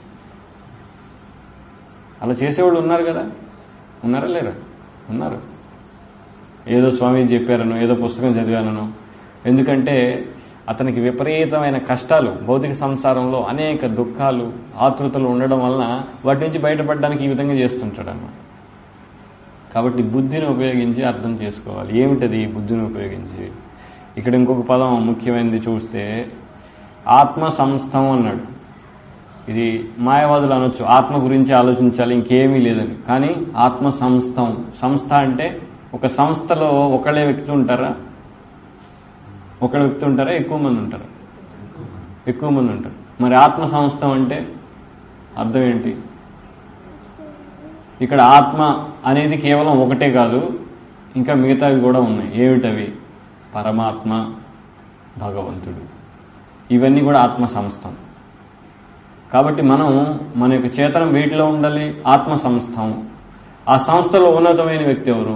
Speaker 1: అలా చేసేవాళ్ళు ఉన్నారు కదా ఉన్నారా లేరా ఉన్నారు ఏదో స్వామి చెప్పారనో ఏదో పుస్తకం చదివానను ఎందుకంటే అతనికి విపరీతమైన కష్టాలు భౌతిక సంసారంలో అనేక దుఃఖాలు ఆతృతలు ఉండడం వలన వాటి నుంచి బయటపడడానికి ఈ విధంగా చేస్తుంటాడు అన్నమాట కాబట్టి బుద్ధిని ఉపయోగించి అర్థం చేసుకోవాలి ఏమిటది ఈ బుద్ధిని ఉపయోగించి ఇక్కడ ఇంకొక పదం ముఖ్యమైనది చూస్తే ఆత్మ సంస్థం అన్నాడు ఇది మాయవాదులు అనొచ్చు ఆత్మ గురించి ఆలోచించాలి ఇంకేమీ లేదని కానీ ఆత్మ సంస్థం సంస్థ అంటే ఒక సంస్థలో ఒకళ్ళే వ్యక్తి ఉంటారా ఒకళ్ళ వ్యక్తి ఉంటారా ఎక్కువ మంది ఉంటారా ఎక్కువ మంది ఉంటారు మరి ఆత్మ సంస్థం అంటే అర్థం ఏంటి ఇక్కడ ఆత్మ అనేది కేవలం ఒకటే కాదు ఇంకా మిగతావి కూడా ఉన్నాయి ఏమిటవి పరమాత్మ భగవంతుడు ఇవన్నీ కూడా ఆత్మ సంస్థం కాబట్టి మనం మన యొక్క చేతనం వీటిలో ఉండాలి ఆత్మ సంస్థం ఆ సంస్థలో ఉన్నతమైన వ్యక్తి ఎవరు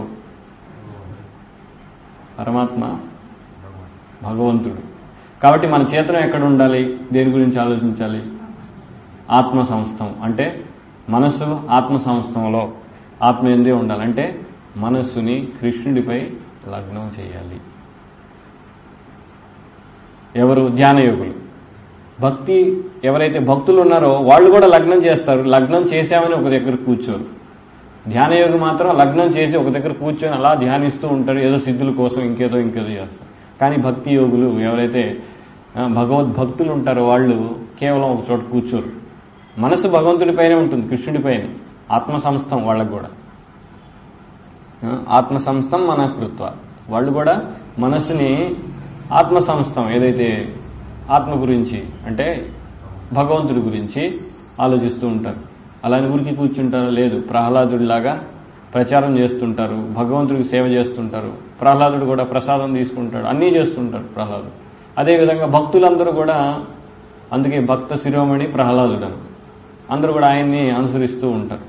Speaker 1: పరమాత్మ భగవంతుడు కాబట్టి మన చేతనం ఎక్కడ ఉండాలి దేని గురించి ఆలోచించాలి ఆత్మ సంస్థం అంటే మనస్సు ఆత్మ సంస్థంలో ఆత్మ ఎందే ఉండాలి అంటే మనస్సుని కృష్ణుడిపై లగ్నం చేయాలి ఎవరు ధ్యానయోగులు భక్తి ఎవరైతే భక్తులు ఉన్నారో వాళ్ళు కూడా లగ్నం చేస్తారు లగ్నం చేశామని ఒక దగ్గర కూర్చోరు ధ్యానయోగి మాత్రం లగ్నం చేసి ఒక దగ్గర కూర్చొని అలా ధ్యానిస్తూ ఉంటారు ఏదో సిద్ధుల కోసం ఇంకేదో ఇంకేదో చేస్తారు కానీ భక్తి యోగులు ఎవరైతే ఆ, భగవద్భక్తులు ఉంటారో వాళ్ళు కేవలం ఒక చోట కూర్చోరు మనసు భగవంతుడిపైనే ఉంటుంది కృష్ణుడిపైనే ఆత్మ సంస్థం వాళ్ళకు కూడా ఆ, ఆత్మ సంస్థం మన కృత్వ వాళ్ళు కూడా మనస్సుని ఆత్మ సంస్థం ఏదైతే ఆత్మ గురించి అంటే భగవంతుడి గురించి ఆలోచిస్తూ ఉంటారు అలాని ఊరికి కూర్చుంటారో లేదు ప్రహ్లాదుడిలాగా ప్రచారం చేస్తుంటారు భగవంతుడికి సేవ చేస్తుంటారు ప్రహ్లాదుడు కూడా ప్రసాదం తీసుకుంటాడు అన్నీ చేస్తుంటాడు ప్రహ్లాదుడు అదేవిధంగా భక్తులందరూ కూడా అందుకే భక్త శిరోమణి ప్రహ్లాదుడు అని అందరూ కూడా ఆయన్ని అనుసరిస్తూ ఉంటారు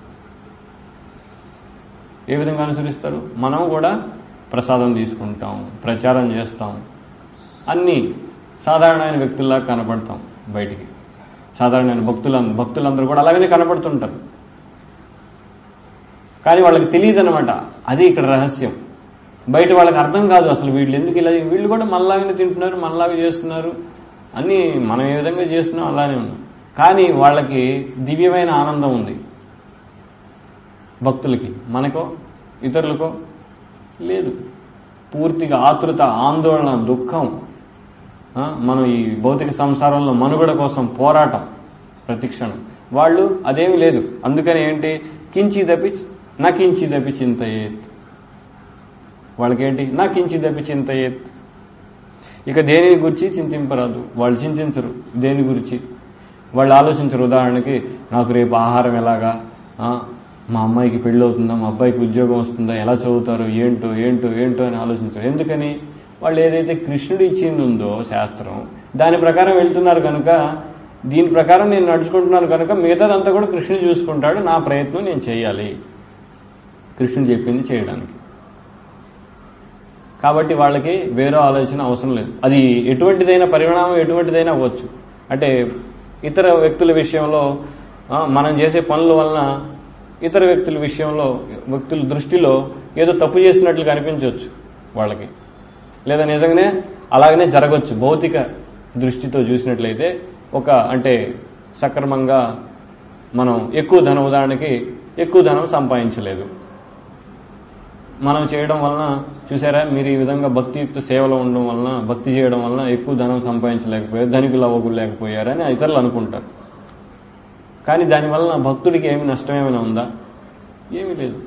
Speaker 1: ఏ విధంగా అనుసరిస్తారు మనం కూడా ప్రసాదం తీసుకుంటాం ప్రచారం చేస్తాం అన్నీ సాధారణమైన వ్యక్తుల్లా కనపడతాం బయటికి సాధారణమైన భక్తుల భక్తులందరూ కూడా అలాగనే కనపడుతుంటారు కానీ వాళ్ళకి తెలియదు అనమాట అది ఇక్కడ రహస్యం బయట వాళ్ళకి అర్థం కాదు అసలు వీళ్ళు ఎందుకు ఇలా వీళ్ళు కూడా మనలాగానే తింటున్నారు మనలాగా చేస్తున్నారు అన్నీ మనం ఏ విధంగా చేస్తున్నాం అలానే ఉన్నాం కానీ వాళ్ళకి దివ్యమైన ఆనందం ఉంది భక్తులకి మనకో ఇతరులకో లేదు పూర్తిగా ఆతృత ఆందోళన దుఃఖం ఆ, మనం ఈ భౌతిక సంసారంలో మనుగడ కోసం పోరాటం ప్రతిక్షణం వాళ్ళు అదేమి లేదు అందుకని ఏంటి కించిదపి నకించిదపి చింతయేత్ వాళ్ళకేంటి నా కించిదపి చింతయేత్ ఇక దేని గురించి చింతింపరాదు వాళ్ళు చింతించరు దేని గురించి వాళ్ళు ఆలోచించరు ఉదాహరణకి నాకు రేపు ఆహారం ఎలాగా ఆ, మా అమ్మాయికి పెళ్ళి అవుతుందా మా అబ్బాయికి ఉద్యోగం వస్తుందా ఎలా చదువుతారు ఏంటో ఏంటో ఏంటో అని ఆలోచించరు ఎందుకని వాళ్ళు ఏదైతే కృష్ణుడు ఇచ్చింది ఉందో శాస్త్రం దాని ప్రకారం వెళ్తున్నారు కనుక దీని ప్రకారం నేను నడుచుకుంటున్నాను కనుక మిగతాదంతా కూడా కృష్ణుడు చూసుకుంటాడు నా ప్రయత్నం నేను చేయాలి కృష్ణుడు చెప్పింది చేయడానికి కాబట్టి వాళ్ళకి వేరే ఆలోచన అవసరం లేదు అది ఎటువంటిదైనా పరిణామం ఎటువంటిదైనా అవ్వచ్చు అంటే ఇతర వ్యక్తుల విషయంలో ఆ, మనం చేసే పనుల వలన ఇతర వ్యక్తుల విషయంలో వ్యక్తుల దృష్టిలో ఏదో తప్పు చేసినట్లు కనిపించవచ్చు వాళ్ళకి లేదా నిజంగానే అలాగనే జరగవచ్చు భౌతిక దృష్టితో చూసినట్లయితే ఒక అంటే సక్రమంగా మనం ఎక్కువ ధనం ఉదాహరణకి ఎక్కువ ధనం సంపాదించలేదు మనం చేయడం వలన చూసారా మీరు ఈ విధంగా భక్తియుక్త సేవలో ఉండడం వలన భక్తి చేయడం వలన ఎక్కువ ధనం సంపాదించలేకపోయారు ధనికులు అవ్వలేకపోయారని ఇతరులు అనుకుంటారు కానీ దానివలన భక్తుడికి ఏమి నష్టం ఏమైనా ఉందా ఏమీ లేదు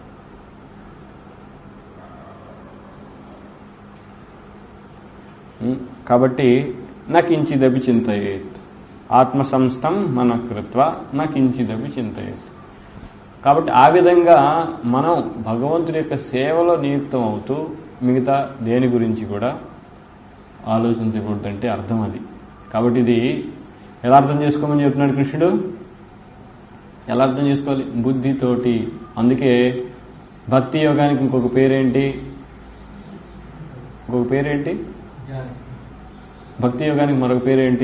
Speaker 1: ఉం? కాబట్టి నకించిదపి చింతయేత్ ఆత్మసంస్థం మన కృత్వ నకించిదపి చింతయేత్ కాబట్టి ఆ విధంగా మనం భగవంతుడి యొక్క సేవలో నియుక్తం అవుతూ మిగతా దేని గురించి కూడా ఆలోచించకూడదంటే అర్థం అది కాబట్టి ఇది ఎలా అర్థం చేసుకోమని చెప్తున్నాడు కృష్ణుడు ఎలా అర్థం చేసుకోవాలి బుద్ధితోటి అందుకే భక్తి యోగానికి ఇంకొక పేరేంటి ఇంకొక పేరేంటి భక్తి యోగానికి మరొక పేరేంటి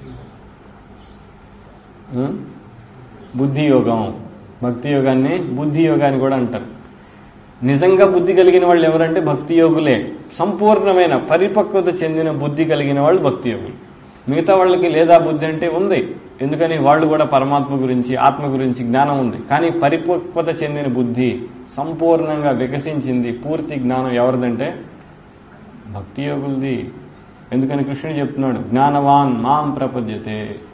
Speaker 1: ఆ? బుద్ధి యోగం భక్తి యోగాన్ని బుద్ధి యోగాన్ని కూడా అంటారు నిజంగా బుద్ధి కలిగిన వాళ్ళు ఎవరంటే భక్తి యోగులే సంపూర్ణమైన పరిపక్వత చెందిన బుద్ధి కలిగిన వాళ్ళు భక్తి యోగులు మిగతా వాళ్ళకి లేదా బుద్ధి అంటే ఉంది ఎందుకని వాళ్ళు కూడా పరమాత్మ గురించి ఆత్మ గురించి జ్ఞానం ఉంది కానీ పరిపక్వత చెందిన బుద్ధి సంపూర్ణంగా వికసించింది పూర్తి జ్ఞానం ఎవరిదంటే భక్తి యోగులది ఎందుకని కృష్ణుడు చెప్తున్నాడు జ్ఞానవాన్ మాం ప్రపద్యతే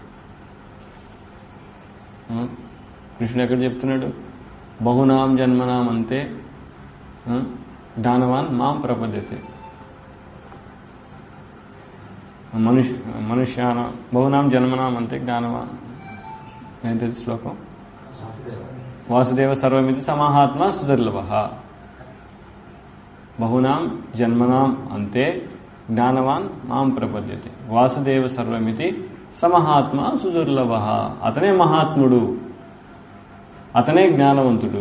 Speaker 1: ఆ? కృష్ణుడు ఎక్కడ చెప్తున్నాడు బహునాం జన్మనాం అంతే ఆ? జ్ఞానవాన్ మాం ప్రపద్యతే మనుష్య మనుష్యాన బహునాం జన్మనాం అంతే జ్ఞానవాన్ ఏంటది శ్లోకం వాసుదేవ సర్వమితి సమాహాత్మ సుదుర్లభ బహునాం జన్మనాం అంతే జ్ఞానవాన్ మాం ప్రపద్యతే వాసుదేవ సర్వమితి సమహాత్మ సుదుర్లభ అతనే మహాత్ముడు అతనే జ్ఞానవంతుడు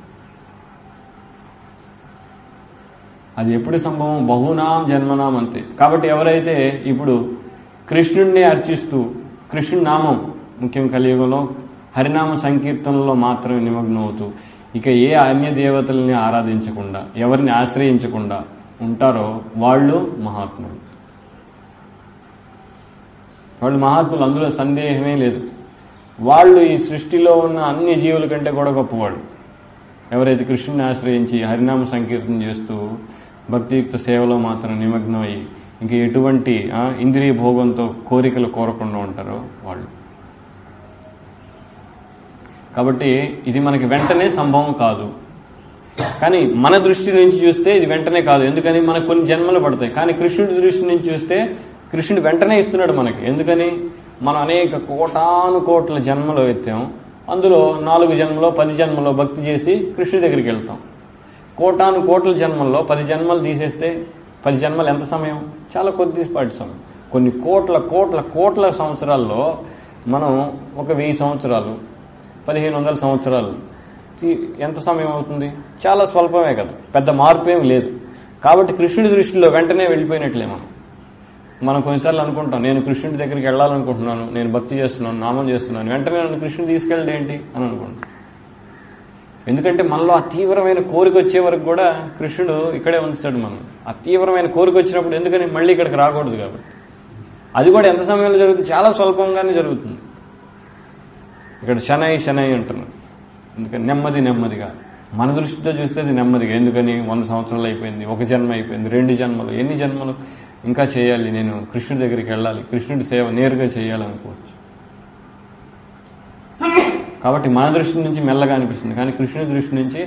Speaker 1: అది ఎప్పుడు సంభవం బహునాం జన్మనాం అంతే కాబట్టి ఎవరైతే ఇప్పుడు కృష్ణుణ్ణి అర్చిస్తూ కృష్ణుడి నామం ముఖ్యం కలియుగంలో హరినామ సంకీర్తనలో మాత్రమే నిమగ్నం అవుతూ ఇక ఏ అన్య దేవతల్ని ఆరాధించకుండా ఎవరిని ఆశ్రయించకుండా ఉంటారో వాళ్ళు మహాత్ములు వాళ్ళు మహాత్ములు అందులో సందేహమే లేదు వాళ్ళు ఈ సృష్టిలో ఉన్న అన్ని జీవుల కంటే కూడా గొప్పవాళ్ళు ఎవరైతే కృష్ణుని ఆశ్రయించి హరినామ సంకీర్తన చేస్తూ భక్తియుక్త సేవలో మాత్రం నిమగ్నమై ఇంక ఎటువంటి ఆ, ఇంద్రియ భోగంతో కోరికలు కోరకుండా ఉంటారో వాళ్ళు కాబట్టి ఇది మనకి వెంటనే సంభవం కాదు కానీ మన దృష్టి నుంచి చూస్తే ఇది వెంటనే కాదు ఎందుకని మనకు కొన్ని జన్మలు పడతాయి కానీ కృష్ణుడి దృష్టి నుంచి చూస్తే కృష్ణుడు వెంటనే ఇస్తున్నాడు మనకి ఎందుకని మనం అనేక కోటాను కోట్ల జన్మలు ఎత్తాం అందులో నాలుగు జన్మలో పది జన్మలో భక్తి చేసి కృష్ణుడి దగ్గరికి వెళ్తాం కోటాను కోట్ల జన్మల్లో పది జన్మలు తీసేస్తే పది జన్మలు ఎంత సమయం చాలా కొద్దిపాటి సమయం కొన్ని కోట్ల కోట్ల కోట్ల సంవత్సరాల్లో మనం ఒక వెయ్యి సంవత్సరాలు పదిహేను వందల సంవత్సరాలు తీ- ఎంత సమయం అవుతుంది చాలా స్వల్పమే కదా పెద్ద మార్పు ఏం లేదు కాబట్టి కృష్ణుడి దృష్టిలో వెంటనే వెళ్ళిపోయినట్లే మనం మనం కొన్నిసార్లు అనుకుంటాం నేను కృష్ణుడి దగ్గరికి వెళ్ళాలనుకుంటున్నాను నేను భక్తి చేస్తున్నాను నామం చేస్తున్నాను వెంటనే నన్ను కృష్ణుడు తీసుకెళ్ళడం ఏంటి అని అనుకుంటాం ఎందుకంటే మనలో ఆ తీవ్రమైన కోరిక వచ్చే వరకు కూడా కృష్ణుడు ఇక్కడే ఉంచుతాడు మనం ఆ తీవ్రమైన కోరిక వచ్చినప్పుడు ఎందుకని మళ్ళీ ఇక్కడికి రాకూడదు కాబట్టి అది కూడా ఎంత సమయంలో జరుగుతుంది చాలా స్వల్పంగానే జరుగుతుంది ఇక్కడ శనై శనై అంటున్నారు ఎందుకని నెమ్మది నెమ్మదిగా మన దృష్టితో చూస్తే అది నెమ్మదిగా ఎందుకని వంద సంవత్సరాలు అయిపోయింది ఒక జన్మ అయిపోయింది రెండు జన్మలు ఎన్ని జన్మలు ఇంకా చేయాలి నేను కృష్ణుడి దగ్గరికి వెళ్ళాలి కృష్ణుడి సేవ నేరుగా చేయాలనుకోవచ్చు కాబట్టి మన దృష్టి నుంచి మెల్లగా అనిపిస్తుంది కానీ కృష్ణుడి దృష్టి నుంచి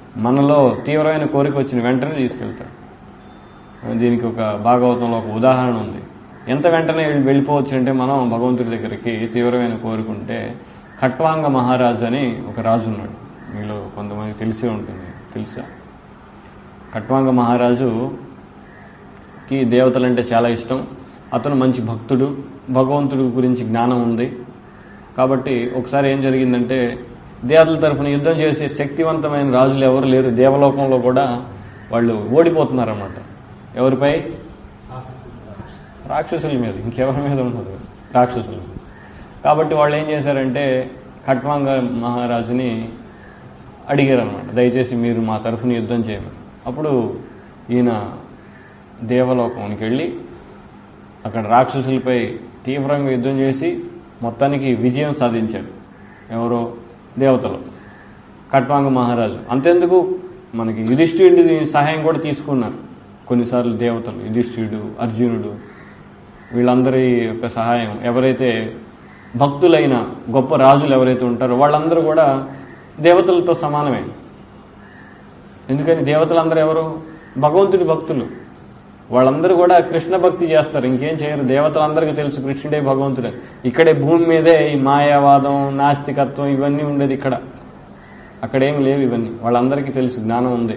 Speaker 1: మనలో తీవ్రమైన కోరిక వచ్చిన వెంటనే తీసుకెళ్తాడు దీనికి ఒక భాగవతంలో ఒక ఉదాహరణ ఉంది ఎంత వెంటనే వెళ్ళిపోవచ్చు అంటే మనం భగవంతుడి దగ్గరికి తీవ్రమైన కోరుకుంటే ఖట్వాంగ మహారాజు అని ఒక రాజు ఉన్నాడు మీలో కొంతమంది తెలిసే ఉంటుంది తెలుసా ఖట్వాంగ మహారాజుకి దేవతలంటే చాలా ఇష్టం అతను మంచి భక్తుడు భగవంతుడి గురించి జ్ఞానం ఉంది కాబట్టి ఒకసారి ఏం జరిగిందంటే దేవతల తరఫున యుద్ధం చేసే శక్తివంతమైన రాజులు ఎవరు లేరు దేవలోకంలో కూడా వాళ్ళు ఓడిపోతున్నారన్నమాట ఎవరిపై రాక్షసుల మీద ఇంకెవరి మీద ఉండదు రాక్షసులు కాబట్టి వాళ్ళు ఏం చేశారంటే ఖట్వాంగ మహారాజుని అడిగారు అనమాట దయచేసి మీరు మా తరఫున యుద్ధం చేయమని అప్పుడు ఈయన దేవలోకానికి వెళ్ళి అక్కడ రాక్షసులపై తీవ్రంగా యుద్ధం చేసి మొత్తానికి విజయం సాధించాడు ఎవరో దేవతలు ఖట్వాంగ మహారాజు అంతెందుకు మనకి యుధిష్ఠిరుడి సహాయం కూడా తీసుకున్నారు కొన్నిసార్లు దేవతలు యుధిష్ఠిరుడు అర్జునుడు వీళ్ళందరి యొక్క సహాయం ఎవరైతే భక్తులైన గొప్ప రాజులు ఎవరైతే ఉంటారో వాళ్ళందరూ కూడా దేవతలతో సమానమే ఎందుకని దేవతలందరూ ఎవరు భగవంతుడి భక్తులు వాళ్ళందరూ కూడా కృష్ణ భక్తి చేస్తారు ఇంకేం చేయరు దేవతలందరికీ తెలుసు కృష్ణుడే భగవంతుడే ఇక్కడే భూమి మీదే ఈ మాయావాదం నాస్తికత్వం ఇవన్నీ ఉండేది ఇక్కడ అక్కడేం లేవు ఇవన్నీ వాళ్ళందరికీ తెలుసు జ్ఞానం ఉంది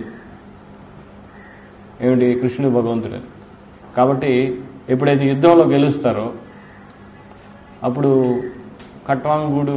Speaker 1: ఏమిటి కృష్ణుడు భగవంతుడే కాబట్టి ఎప్పుడైతే యుద్ధంలో గెలుస్తారో అప్పుడు కట్వాంగుడు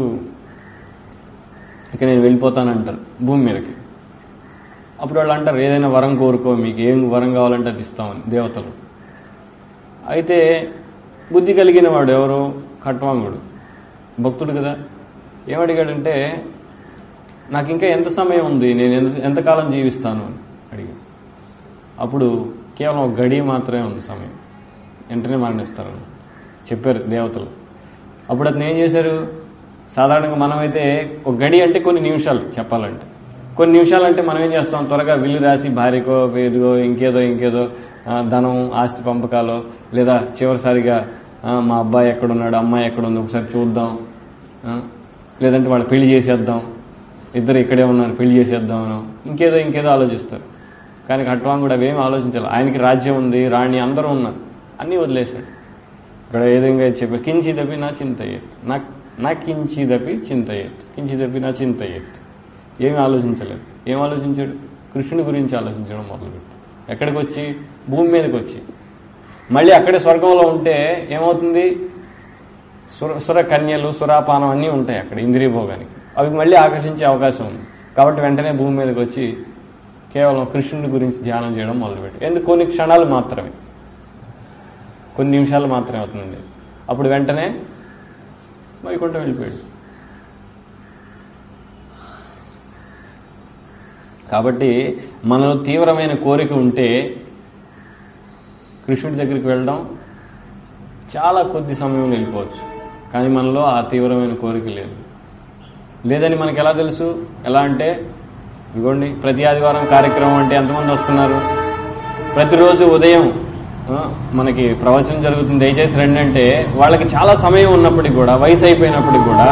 Speaker 1: ఇక నేను వెళ్ళిపోతానంటారు భూమి మీదకి అప్పుడు వాళ్ళు అంటారు ఏదైనా వరం కోరుకో మీకు ఏం వరం కావాలంటే అది ఇస్తామని దేవతలు అయితే బుద్ధి కలిగిన వాడు ఎవరు ఖట్వాంగుడు భక్తుడు కదా ఏమడిగాడంటే నాకు ఇంకా ఎంత సమయం ఉంది నేను ఎంత ఎంతకాలం జీవిస్తాను అని అడిగాడు అప్పుడు కేవలం ఒక గడియ మాత్రమే ఉంది సమయం వెంటనే మరణిస్తారు చెప్పారు దేవతలు అప్పుడు అతను ఏం చేశారు సాధారణంగా మనమైతే ఒక గడి అంటే కొన్ని నిమిషాలు చెప్పాలంటే కొన్ని నిమిషాలు అంటే మనం ఏం చేస్తాం త్వరగా విల్లు రాసి భార్యకో ఏదో ఇంకేదో ఇంకేదో ఆ, ధనం ఆస్తి పంపకాలో లేదా చివరిసారిగా ఆ, మా అబ్బాయి ఎక్కడున్నాడు అమ్మాయి ఎక్కడుంది ఒకసారి చూద్దాం ఆ, లేదంటే వాళ్ళు పెళ్లి చేసేద్దాం ఇద్దరు ఇక్కడే ఉన్నారు పెళ్లి చేసేద్దామనో ఇంకేదో ఇంకేదో ఆలోచిస్తారు కానీ ఖట్వాంగుడు అవేం ఆలోచించాలి ఆయనకి రాజ్యం ఉంది రాణి అందరూ ఉన్నారు అన్నీ వదిలేశాడు ఇక్కడ ఏ విధంగా చెప్పారు కించిదపి నా చింతయ్యత్ నా నా కించిదపి చింతయ్యత్ కించిదపి నా చింతయ్యత్ ఏమి ఆలోచించలేదు ఏం ఆలోచించాడు కృష్ణుడి గురించి ఆలోచించడం మొదలుపెట్టి ఎక్కడికి వచ్చి భూమి మీదకి వచ్చి మళ్ళీ అక్కడే స్వర్గంలో ఉంటే ఏమవుతుంది సుర సుర కన్యలు సురాపానం అన్నీ ఉంటాయి అక్కడ ఇంద్రియ భోగానికి అవి మళ్ళీ ఆకర్షించే అవకాశం ఉంది కాబట్టి వెంటనే భూమి మీదకి వచ్చి కేవలం కృష్ణుడి గురించి ధ్యానం చేయడం మొదలుపెట్టి ఎందుకు కొన్ని క్షణాలు మాత్రమే కొన్ని నిమిషాలు మాత్రమే అవుతుంది అప్పుడు వెంటనే వైకుంఠం వెళ్ళిపోయాడు కాబట్టి మనలో తీవ్రమైన కోరిక ఉంటే కృష్ణుడి దగ్గరికి వెళ్ళడం చాలా కొద్ది సమయంలో వెళ్ళిపోవచ్చు కానీ మనలో ఆ తీవ్రమైన కోరిక లేదు లేదని మనకి ఎలా తెలుసు ఎలా అంటే ఇదిగోండి ప్రతి ఆదివారం కార్యక్రమం అంటే ఎంతమంది వస్తున్నారు ప్రతిరోజు ఉదయం ఆ, మనకి ప్రవచనం జరుగుతుంది దయచేసి రండి అంటే వాళ్ళకి చాలా సమయం ఉన్నప్పటికి కూడా వయసు అయిపోయినప్పటికి కూడా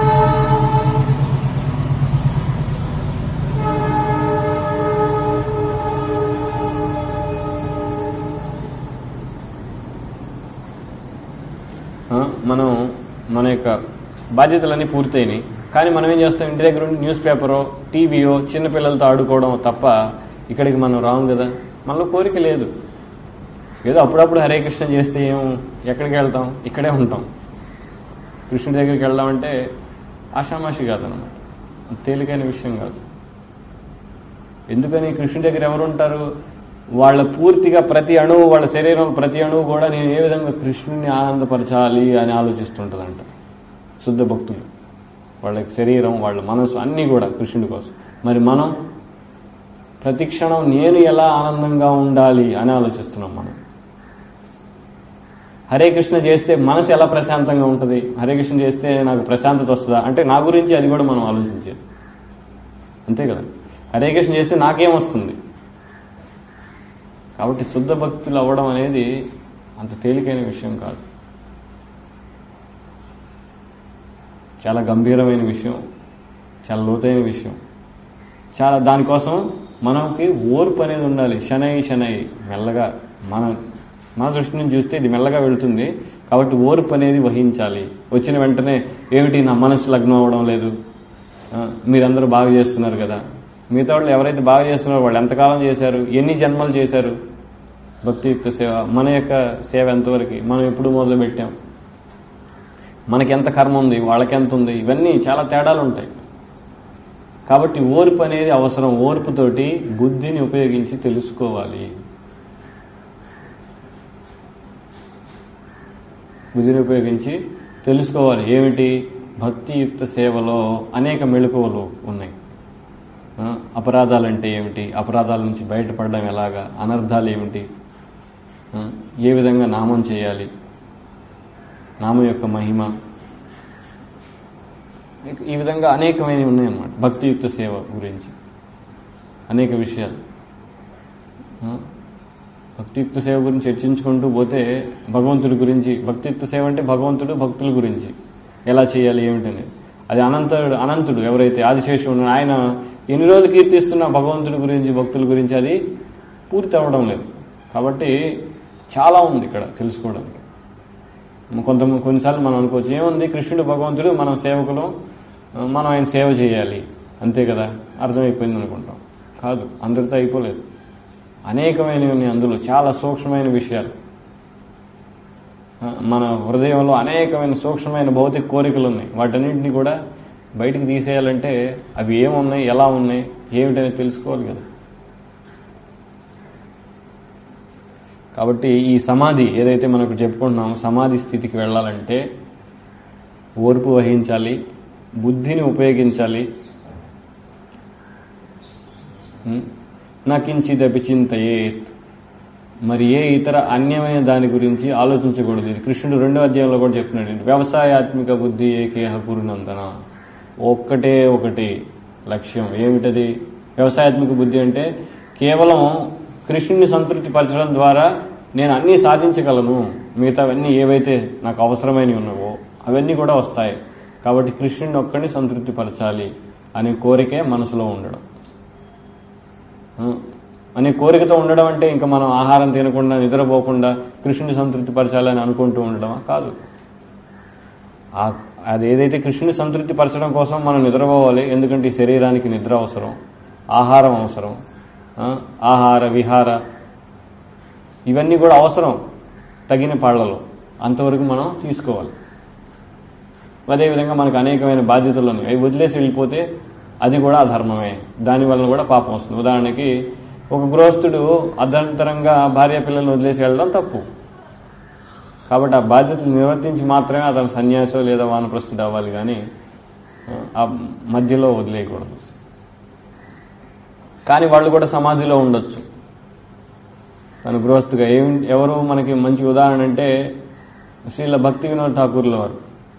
Speaker 1: ఆ, మనం మన యొక్క బాధ్యతలన్నీ పూర్తయినాయి కానీ మనం ఏం చేస్తాం ఇంటి దగ్గర ఉండి న్యూస్ పేపరో టీవీయో చిన్నపిల్లలతో ఆడుకోవడం తప్ప ఇక్కడికి మనం రాము కదా మనలో కోరిక లేదు ఏదో అప్పుడప్పుడు హరే కృష్ణ చేస్తే ఏం ఎక్కడికి వెళ్తాం ఇక్కడే ఉంటాం కృష్ణుడి దగ్గరికి వెళ్దామంటే ఆషామాషి కాదనమాట తేలికైన విషయం కాదు ఎందుకని కృష్ణుడి దగ్గర ఎవరు ఉంటారు వాళ్ళ పూర్తిగా ప్రతి అణువు వాళ్ళ శరీరం ప్రతి అణువు కూడా నేను ఏ విధంగా కృష్ణుని ఆనందపరచాలి అని ఆలోచిస్తుంటదంట శుద్ధ భక్తులు వాళ్ళ శరీరం వాళ్ళ మనసు అన్నీ కూడా కృష్ణుడి కోసం మరి మనం ప్రతి క్షణం నేను ఎలా ఆనందంగా ఉండాలి అని ఆలోచిస్తున్నాం మనం హరే కృష్ణ చేస్తే మనసు ఎలా ప్రశాంతంగా ఉంటుంది హరే కృష్ణ చేస్తే నాకు ప్రశాంతత వస్తుందా అంటే నా గురించి అది కూడా మనం ఆలోచించేది అంతే కదా హరే కృష్ణ చేస్తే నాకేం వస్తుంది కాబట్టి శుద్ధ భక్తులు అవ్వడం అనేది అంత తేలికైన విషయం కాదు చాలా గంభీరమైన విషయం చాలా లోతైన విషయం చాలా దానికోసం మనకి ఓర్పు అనేది ఉండాలి శనై శనై మెల్లగా మన మన దృష్టి నుంచి చూస్తే ఇది మెల్లగా వెళుతుంది కాబట్టి ఓర్పు అనేది వహించాలి వచ్చిన వెంటనే ఏమిటి నా మనసు లగ్నం అవ్వడం లేదు ఆ, మీరందరూ బాగా చేస్తున్నారు కదా మిగతా వాళ్ళు ఎవరైతే బాగా చేస్తున్నారో వాళ్ళు ఎంతకాలం చేశారు ఎన్ని జన్మలు చేశారు భక్తియుక్త సేవ మన యొక్క సేవ ఎంతవరకు మనం ఎప్పుడు మొదలు పెట్టాం మనకి ఎంత కర్మ ఉంది వాళ్ళకి ఎంత ఉంది ఇవన్నీ చాలా తేడాలు ఉంటాయి కాబట్టి ఓర్పు అనేది అవసరం ఓర్పుతోటి బుద్ధిని ఉపయోగించి తెలుసుకోవాలి బుద్ధిని ఉపయోగించి తెలుసుకోవాలి ఏమిటి భక్తియుక్త సేవలో అనేక మెళుకువలు ఉన్నాయి ఆ, అపరాధాలంటే ఏమిటి అపరాధాల నుంచి బయటపడడం ఎలాగా అనర్థాలు ఏమిటి ఆ, ఏ విధంగా నామం చేయాలి నామం యొక్క మహిమ ఇక ఈ విధంగా అనేకమైనవి ఉన్నాయన్నమాట భక్తియుక్త సేవ గురించి అనేక విషయాలు ఆ, భక్తియుక్త సేవ గురించి చర్చించుకుంటూ పోతే భగవంతుడి గురించి భక్తియుక్త సేవ అంటే భగవంతుడు భక్తుల గురించి ఎలా చేయాలి ఏమిటనేది అది అనంతుడు అనంతుడు ఎవరైతే ఆదిశేషుడు ఉన్నాడో ఆయన ఎన్ని రోజులు కీర్తిస్తున్న భగవంతుడి గురించి భక్తుల గురించి అది పూర్తి అవ్వడం లేదు కాబట్టి చాలా ఉంది ఇక్కడ తెలుసుకోవడానికి కొంత కొన్నిసార్లు మనం అనుకోవచ్చు ఏముంది కృష్ణుడు భగవంతుడు మనం సేవకులు మనం ఆయన సేవ చేయాలి అంతే కదా అర్థమైపోయింది అనుకుంటాం కాదు అందరితో అయిపోలేదు అనేకమైనవి ఉన్నాయి అందులో చాలా సూక్ష్మమైన విషయాలు ఆ, మన హృదయంలో అనేకమైన సూక్ష్మమైన భౌతిక కోరికలు ఉన్నాయి వాటన్నింటినీ కూడా బయటికి తీసేయాలంటే అవి ఏమున్నాయి ఎలా ఉన్నాయి ఏమిటనేది తెలుసుకోవాలి కదా కాబట్టి ఈ సమాధి ఏదైతే మనకు చెప్పుకుంటున్నామో సమాధి స్థితికి వెళ్ళాలంటే ఓర్పు వహించాలి బుద్ధిని ఉపయోగించాలి ఉం? నకించిదపి చింతయేత్ మరి ఏ ఇతర అన్యమైన దాని గురించి ఆలోచించకూడదు ఇది కృష్ణుడు రెండో అధ్యాయంలో కూడా చెప్తున్నాడు వ్యవసాయాత్మిక బుద్ధి ఏకేహ కురునందన ఒక్కటే ఒకటి లక్ష్యం ఏమిటది వ్యవసాయాత్మిక బుద్ధి అంటే కేవలం కృష్ణుని సంతృప్తి పరచడం ద్వారా నేను అన్నీ సాధించగలను మిగతావన్నీ ఏవైతే నాకు అవసరమైనవి ఉన్నావో అవన్నీ కూడా వస్తాయి కాబట్టి కృష్ణుని ఒక్కడిని సంతృప్తి పరచాలి అనే కోరికే మనసులో ఉండడం ఆ, అనే కోరికతో ఉండడం అంటే ఇంకా మనం ఆహారం తినకుండా నిద్రపోకుండా కృష్ణుని సంతృప్తి పరచాలని అనుకుంటూ ఉండడమా కాదు ఆ- అది ఏదైతే కృష్ణుని సంతృప్తి పరచడం కోసం మనం నిద్రపోవాలి ఎందుకంటే ఈ శరీరానికి నిద్ర అవసరం ఆహారం అవసరం ఆ, ఆహార విహార ఇవన్నీ కూడా అవసరం తగిన పాళ్లలో అంతవరకు మనం తీసుకోవాలి అదేవిధంగా మనకు అనేకమైన బాధ్యతలు ఉన్నాయి అవి వదిలేసి వెళ్ళిపోతే అది కూడా అధర్మమే దాని వలన కూడా పాపం వస్తుంది ఉదాహరణకి ఒక గృహస్థుడు అర్ధంతరంగా భార్య పిల్లల్ని వదిలేసి వెళ్ళడం తప్పు కాబట్టి ఆ బాధ్యతలు నిర్వర్తించి మాత్రమే అతను సన్యాసో లేదా వానప్రస్థుడు అవ్వాలి కానీ ఆ మధ్యలో వదిలేయకూడదు కానీ వాళ్ళు కూడా సమాధిలో ఉండొచ్చు తను గృహస్థుగా ఏం ఎవరు మనకి మంచి ఉదాహరణ అంటే శ్రీల భక్తి వినోద్ ఠాకూర్ల వారు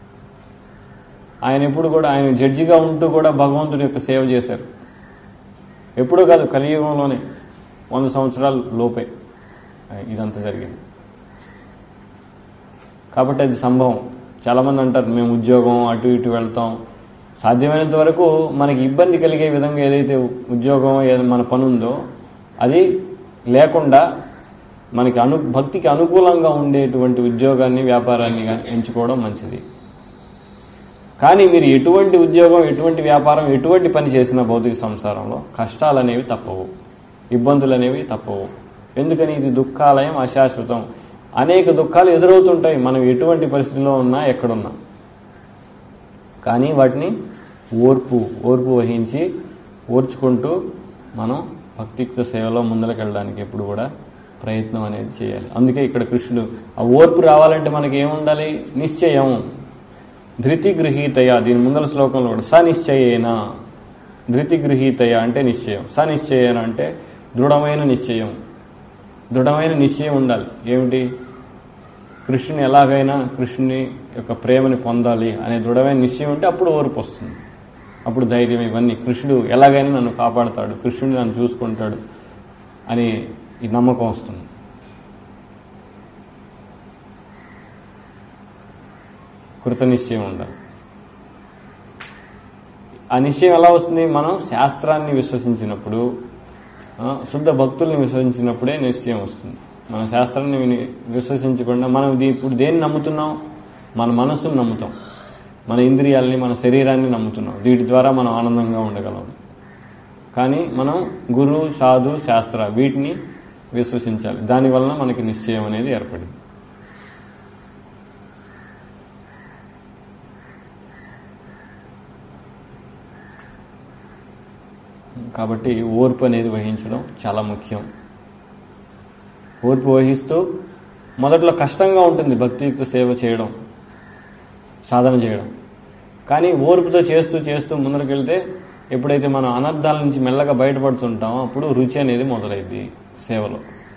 Speaker 1: ఆయన ఎప్పుడు కూడా ఆయన జడ్జిగా ఉంటూ కూడా భగవంతుడి యొక్క సేవ చేశారు ఎప్పుడూ కాదు కలియుగంలోనే వంద సంవత్సరాల లోపే ఇదంతా జరిగింది కాబట్టి అది సంభవం చాలామంది అంటారు మేము ఉద్యోగం అటు ఇటు వెళ్తాం సాధ్యమైనంత వరకు మనకి ఇబ్బంది కలిగే విధంగా ఏదైతే ఉద్యోగం ఏదైతే మన పని ఉందో అది లేకుండా మనకి అను భక్తికి అనుకూలంగా ఉండేటువంటి ఉద్యోగాన్ని వ్యాపారాన్ని గాని ఎంచుకోవడం మంచిది కానీ మీరు ఎటువంటి ఉద్యోగం ఎటువంటి వ్యాపారం ఎటువంటి పని చేసినా భౌతిక సంసారంలో కష్టాలు అనేవి తప్పవు ఇబ్బందులు అనేవి తప్పవు ఎందుకని ఇది దుఃఖాలయం అశాశ్వతం అనేక దుఃఖాలు ఎదురవుతుంటాయి మనం ఎటువంటి పరిస్థితిలో ఉన్నా ఎక్కడున్నా కానీ వాటిని ఓర్పు ఓర్పు వహించి ఓర్చుకుంటూ మనం భక్తియుక్త సేవలో ముందరకెళ్ళడానికి ఎప్పుడు కూడా ప్రయత్నం అనేది చేయాలి అందుకే ఇక్కడ కృష్ణుడు ఆ ఓర్పు రావాలంటే మనకి ఏముండాలి నిశ్చయం ధృతి గృహీతయ దీని ముందల శ్లోకంలో కూడా స నిశ్చయేన ధృతి గృహీతయ అంటే నిశ్చయం స నిశ్చయేన అంటే దృఢమైన నిశ్చయం దృఢమైన నిశ్చయం ఉండాలి ఏమిటి కృష్ణుని ఎలాగైనా కృష్ణుని యొక్క ప్రేమని పొందాలి అనే దృఢమైన నిశ్చయం ఉంటే అప్పుడు ఓర్పు వస్తుంది అప్పుడు ధైర్యం ఇవన్నీ కృష్ణుడు ఎలాగైనా నన్ను కాపాడుతాడు కృష్ణుడు నన్ను చూసుకుంటాడు అని ఈ నమ్మకం వస్తుంది కృత నిశ్చయం ఉండాలి ఆ నిశ్చయం ఎలా వస్తుంది మనం శాస్త్రాన్ని విశ్వసించినప్పుడు ఆ, శుద్ధ భక్తుల్ని విశ్వసించినప్పుడే నిశ్చయం వస్తుంది మన శాస్త్రాన్ని విని- విశ్వసించకుండా మనం దీ- ఇప్పుడు దేన్ని నమ్ముతున్నాం మన మనస్సును నమ్ముతాం మన ఇంద్రియాల్ని మన శరీరాన్ని నమ్ముతున్నాం వీటి ద్వారా మనం ఆనందంగా ఉండగలం కానీ మనం గురు సాధు శాస్త్ర వీటిని విశ్వసించాలి దానివలన మనకి నిశ్చయం అనేది ఏర్పడింది కాబట్టి ఓర్పు అనేది వహించడం చాలా ముఖ్యం ఓర్పు వహిస్తూ మొదట్లో కష్టంగా ఉంటుంది భక్తియుక్త సేవ చేయడం సాధన చేయడం కానీ ఓర్పుతో చేస్తూ చేస్తూ ముందరకెళ్తే ఎప్పుడైతే మనం అనర్థాల నుంచి మెల్లగా బయటపడుతుంటామో అప్పుడు రుచి అనేది మొదలైంది సేవలో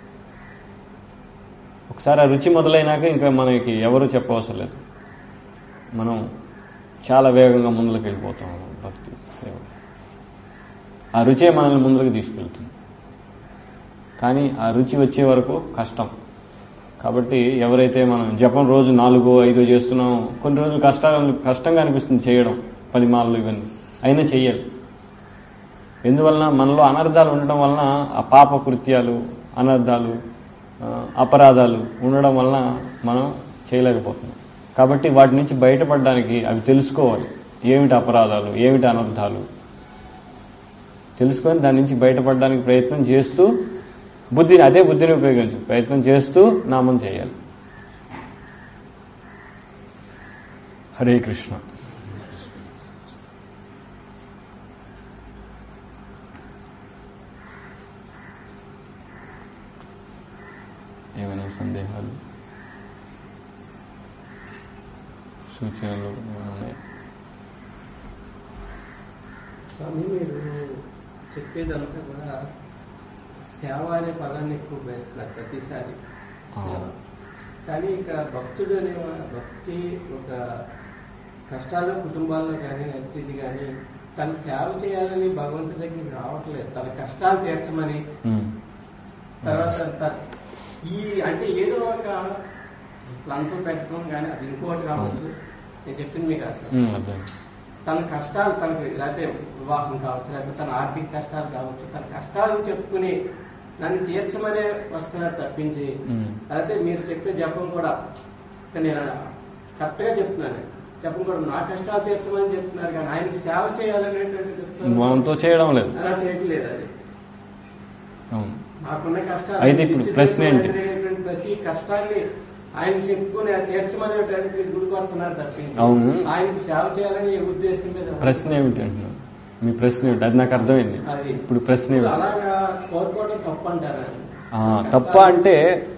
Speaker 1: ఒకసారి ఆ రుచి మొదలైనాక ఇంకా మనకి ఎవరు చెప్పవసరం లేదు మనం చాలా వేగంగా ముందుకు వెళ్ళిపోతాం భక్తి సేవ ఆ రుచే మనల్ని ముందుకు తీసుకెళ్తుంది కానీ ఆ రుచి వచ్చే వరకు కష్టం కాబట్టి ఎవరైతే మనం జపం రోజు నాలుగో ఐదో చేస్తున్నామో కొన్ని రోజులు కష్టాలు కష్టంగా అనిపిస్తుంది చేయడం పది మాలలు ఇవన్నీ అయినా చెయ్యాలి ఎందువలన మనలో అనర్థాలు ఉండడం వలన ఆ పాప కృత్యాలు అనర్థాలు ఆ, అపరాధాలు ఉండడం వలన మనం చేయలేకపోతున్నాం కాబట్టి వాటి నుంచి బయటపడడానికి అవి తెలుసుకోవాలి ఏమిటి అపరాధాలు ఏమిటి అనర్థాలు తెలుసుకొని దాని నుంచి బయటపడడానికి ప్రయత్నం చేస్తూ బుద్ధిని అదే బుద్ధిని ఉపయోగించు ప్రయత్నం చేస్తూ నామం చేయాలి హరే కృష్ణ ఏమైనా సందేహాలు సూచనలు ఏమైనా ఉన్నాయా
Speaker 7: స్వామి మీరు చెప్పేదంతా కూడా సేవ అనే పదాన్ని ఎక్కువ వేస్తున్నారు ప్రతిసారి
Speaker 1: ఆ.
Speaker 7: సేవ. కానీ ఇక భక్తుడు అనే వా- భక్తి ఒక కష్టాల్లో కుటుంబాల్లో కానీ ఇది కానీ తను సేవ చేయాలని భగవంతుడి దగ్గరికి రావట్లేదు తన కష్టాలు తీర్చమని
Speaker 1: ఉమ్.
Speaker 7: తర్వాత త- ఈ అంటే ఏదో ఒక లంచం పెట్టడం కానీ అది ఇంకోటి కావచ్చు నేను చెప్పింది మీకు అసలు
Speaker 1: ఉమ్, అర్థం
Speaker 7: తన కష్టాలు తనకి లేకపోతే వివాహం కావచ్చు లేకపోతే తన ఆర్థిక కష్టాలు కావచ్చు తన కష్టాలు చెప్పుకుని నన్ను తీర్చమనే వస్తున్నారు తప్పించి
Speaker 1: ఉమ్.
Speaker 7: అయితే మీరు చెప్పే జపం కూడా ఇక నేను కరెక్ట్ గా చెప్తున్నాను జపం కూడా నా కష్టాలు తీర్చమని చెప్తున్నారు కానీ ఆయనకి సేవ చేయాలనేటువంటి చెప్తున్నారు.
Speaker 1: మనతో చేయడం లేదు
Speaker 7: అలా చేయట్లేదు అది
Speaker 1: అవును
Speaker 7: నాకున్న కష్టాలు
Speaker 1: అయితే ఇప్పుడు
Speaker 7: తీర్చి
Speaker 1: ప్రశ్న ఏంటి?
Speaker 7: అనేటువంటి ప్రతి కష్టాన్ని ఆయన చెప్పుకుని అది తీర్చమనేటువంటి మీరు గుడికి వస్తున్నారు తప్పించి
Speaker 1: అవును.
Speaker 7: ఆయనకి సేవ చేయాలని ఏ ఉద్దేశం మీద
Speaker 1: ప్రశ్న ఏమిటి అంటున్నాను మీ ప్రశ్న ఏమిటి అది నాకు అర్థమైంది
Speaker 7: అది
Speaker 1: ఇప్పుడు ప్రశ్న ఏమిటి
Speaker 7: అలాగా కోరుకోవడం తప్పు అంటారా
Speaker 1: ఆ, తప్ప అంటే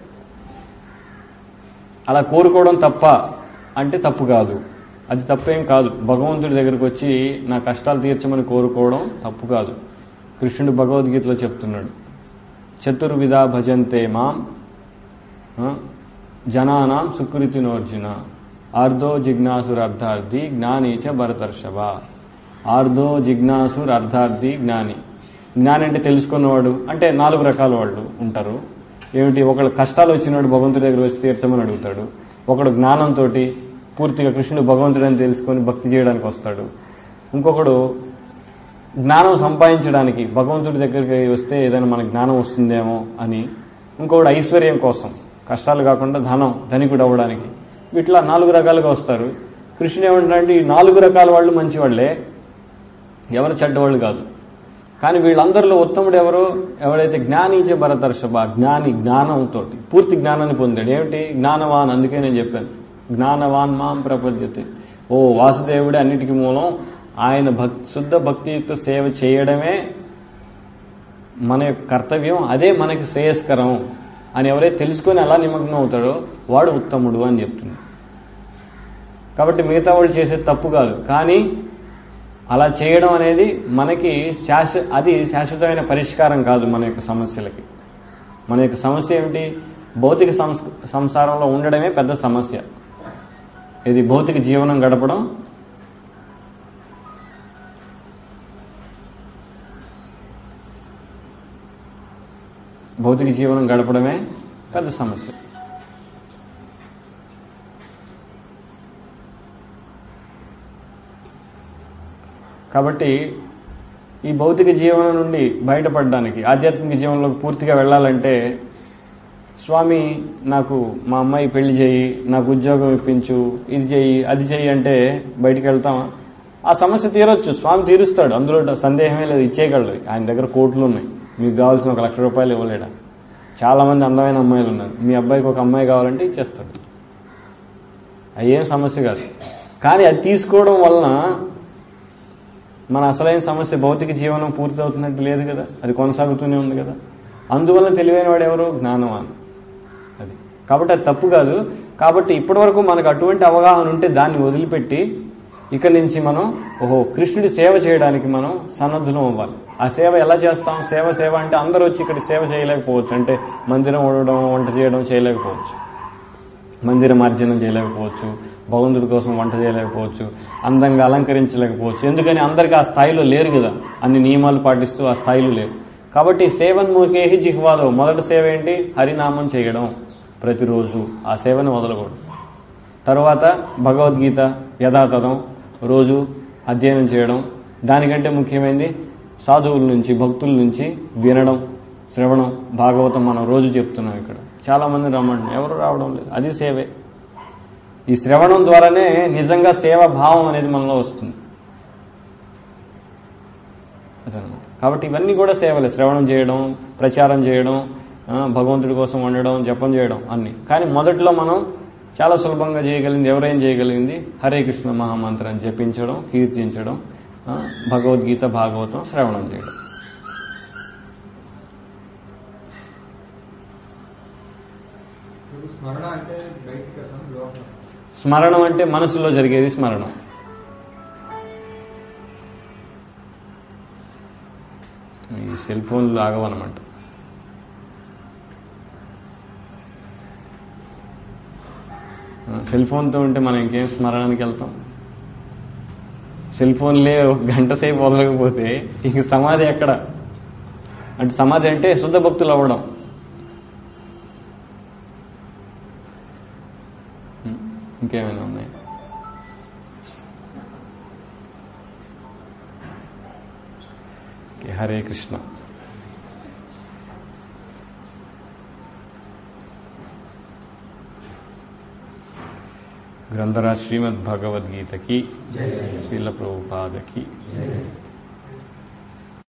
Speaker 1: అలా కోరుకోవడం తప్ప అంటే తప్పు కాదు అది తప్పేం కాదు భగవంతుడి దగ్గరకు వచ్చి నా కష్టాలు తీర్చమని కోరుకోవడం తప్పు కాదు కృష్ణుడు భగవద్గీతలో చెప్తున్నాడు చతుర్విధ భజంతే మాం ఆ, జనానాం సుకృతినోర్జున ఆర్ధో జిజ్ఞాసురర్థార్థి జ్ఞాని చ భరతర్షభ ఆర్ధో జిజ్ఞాసుర్ అర్థార్థి జ్ఞాని జ్ఞాని అంటే తెలుసుకున్నవాడు అంటే నాలుగు రకాల వాళ్ళు ఉంటారు ఏమిటి ఒకడు కష్టాలు వచ్చినాడు భగవంతుడి దగ్గర వచ్చి తీర్చమని అడుగుతాడు ఒకడు జ్ఞానంతో పూర్తిగా కృష్ణుడు భగవంతుడని తెలుసుకొని భక్తి చేయడానికి వస్తాడు ఇంకొకడు జ్ఞానం సంపాదించడానికి భగవంతుడి దగ్గరికి వస్తే ఏదైనా మన జ్ఞానం వస్తుందేమో అని ఇంకొకడు ఐశ్వర్యం కోసం కష్టాలు కాకుండా ధనం ధనికుడు అవ్వడానికి ఇట్లా నాలుగు రకాలుగా వస్తారు కృష్ణుడు ఏమంటాడంటే ఈ నాలుగు రకాల వాళ్ళు మంచివాళ్లే ఎవరు చెడ్డవాళ్ళు కాదు కానీ వీళ్ళందరిలో ఉత్తముడు ఎవరు ఎవడైతే జ్ఞానించే భరతర్షభ జ్ఞాని జ్ఞానంతో పూర్తి జ్ఞానాన్ని పొందాడు ఏమిటి జ్ఞానవాన్ అందుకే నేను చెప్పాను జ్ఞానవాన్ మాం ప్రపద్యతే ఓ వాసుదేవుడే అన్నిటికీ మూలం ఆయన భక్ శుద్ధ భక్తియుక్త సేవ చేయడమే మన యొక్క కర్తవ్యం అదే మనకి శ్రేయస్కరం అని ఎవరైతే తెలుసుకొని అలా నిమగ్నం అవుతాడో వాడు ఉత్తముడు అని చెప్తుంది కాబట్టి మిగతా వాళ్ళు చేసేది తప్పు కాదు కానీ అలా చేయడం అనేది మనకి శాశ్వ అది శాశ్వతమైన పరిష్కారం కాదు మన యొక్క సమస్యలకి మన యొక్క సమస్య ఏమిటి భౌతిక సంస్ సంసారంలో ఉండడమే పెద్ద సమస్య ఇది భౌతిక జీవనం గడపడం భౌతిక జీవనం గడపడమే పెద్ద సమస్య కాబట్టి ఈ భౌతిక జీవనం నుండి బయటపడడానికి ఆధ్యాత్మిక జీవనంలోకి పూర్తిగా వెళ్ళాలంటే స్వామి నాకు మా అమ్మాయి పెళ్లి చేయి నాకు ఉద్యోగం ఇప్పించు ఇది చెయ్యి అది చెయ్యి అంటే బయటికి వెళ్తామా ఆ సమస్య తీరొచ్చు స్వామి తీరుస్తాడు అందులో సందేహమే లేదు ఇచ్చేయగలడు ఆయన దగ్గర కోట్లు ఉన్నాయి మీకు కావాల్సిన ఒక లక్ష రూపాయలు ఇవ్వలేడా చాలా మంది అందమైన అమ్మాయిలు ఉన్నారు మీ అబ్బాయికి ఒక అమ్మాయి కావాలంటే ఇచ్చేస్తాడు అది ఏం సమస్య కాదు కానీ అది తీసుకోవడం వలన మన అసలైన సమస్య భౌతిక జీవనం పూర్తి అవుతున్నట్టు లేదు కదా అది కొనసాగుతూనే ఉంది కదా అందువల్ల తెలివైన వాడు ఎవరు జ్ఞానవాన్ అది కాబట్టి అది తప్పు కాదు కాబట్టి ఇప్పటివరకు మనకు అటువంటి అవగాహన ఉంటే దాన్ని వదిలిపెట్టి ఇక నుంచి మనం ఓహో కృష్ణుడి సేవ చేయడానికి మనం సన్నద్ధం అవ్వాలి ఆ సేవ ఎలా చేస్తాం సేవ సేవ అంటే అందరూ వచ్చి ఇక్కడ సేవ చేయలేకపోవచ్చు అంటే మందిరం ఓడడం వంట చేయడం చేయలేకపోవచ్చు మందిర మార్జనం చేయలేకపోవచ్చు భగవంతుడి కోసం వంట చేయలేకపోవచ్చు అందంగా అలంకరించలేకపోవచ్చు ఎందుకని అందరికీ ఆ స్థాయిలో లేరు కదా అన్ని నియమాలు పాటిస్తూ ఆ స్థాయిలో లేరు కాబట్టి సేవన్ముఖేహి జిహ్వాలో మొదటి సేవ ఏంటి హరినామం చేయడం ప్రతిరోజు ఆ సేవను మొదలకూడదు తర్వాత భగవద్గీత యథాతథం రోజు అధ్యయనం చేయడం దానికంటే ముఖ్యమైనది సాధువుల నుంచి భక్తుల నుంచి వినడం శ్రవణం భాగవతం మనం రోజు చెప్తున్నాం ఇక్కడ చాలా మంది రమ్మండి ఎవరు రావడం లేదు అది సేవే ఈ శ్రవణం ద్వారానే నిజంగా సేవ భావం అనేది మనలో వస్తుంది అదనమాట కాబట్టి ఇవన్నీ కూడా సేవలే శ్రవణం చేయడం ప్రచారం చేయడం ఆ, భగవంతుడి కోసం వండడం జపం చేయడం అన్ని కానీ మొదట్లో మనం చాలా సులభంగా చేయగలిగింది ఎవరైనా చేయగలిగింది హరే కృష్ణ మహామంత్రాన్ని జపించడం కీర్తించడం ఆ, భగవద్గీత భాగవతం శ్రవణం చేయడం
Speaker 2: ఇప్పుడు స్మరణ అంటే బయటికి కదా లోపల
Speaker 1: స్మరణం అంటే మనసులో జరిగేది స్మరణం ఈ సెల్ ఫోన్లు ఆగవన్నమాట ఆ, సెల్ ఫోన్తో ఉంటే మనం ఇంకేం స్మరణానికి వెళ్తాం సెల్ ఫోన్లే ఒక గంట సేపు వదలకపోతే ఇంక సమాధి ఎక్కడ అంటే సమాధి అంటే శుద్ధ భక్తులు అవ్వడం ఉం, ఇంకేమైనా ఉన్నాయి ఓకే, హరే కృష్ణ గ్రంథరాజ్ శ్రీమద్ భగవద్గీతకి శ్రీల ప్రభుపాదకి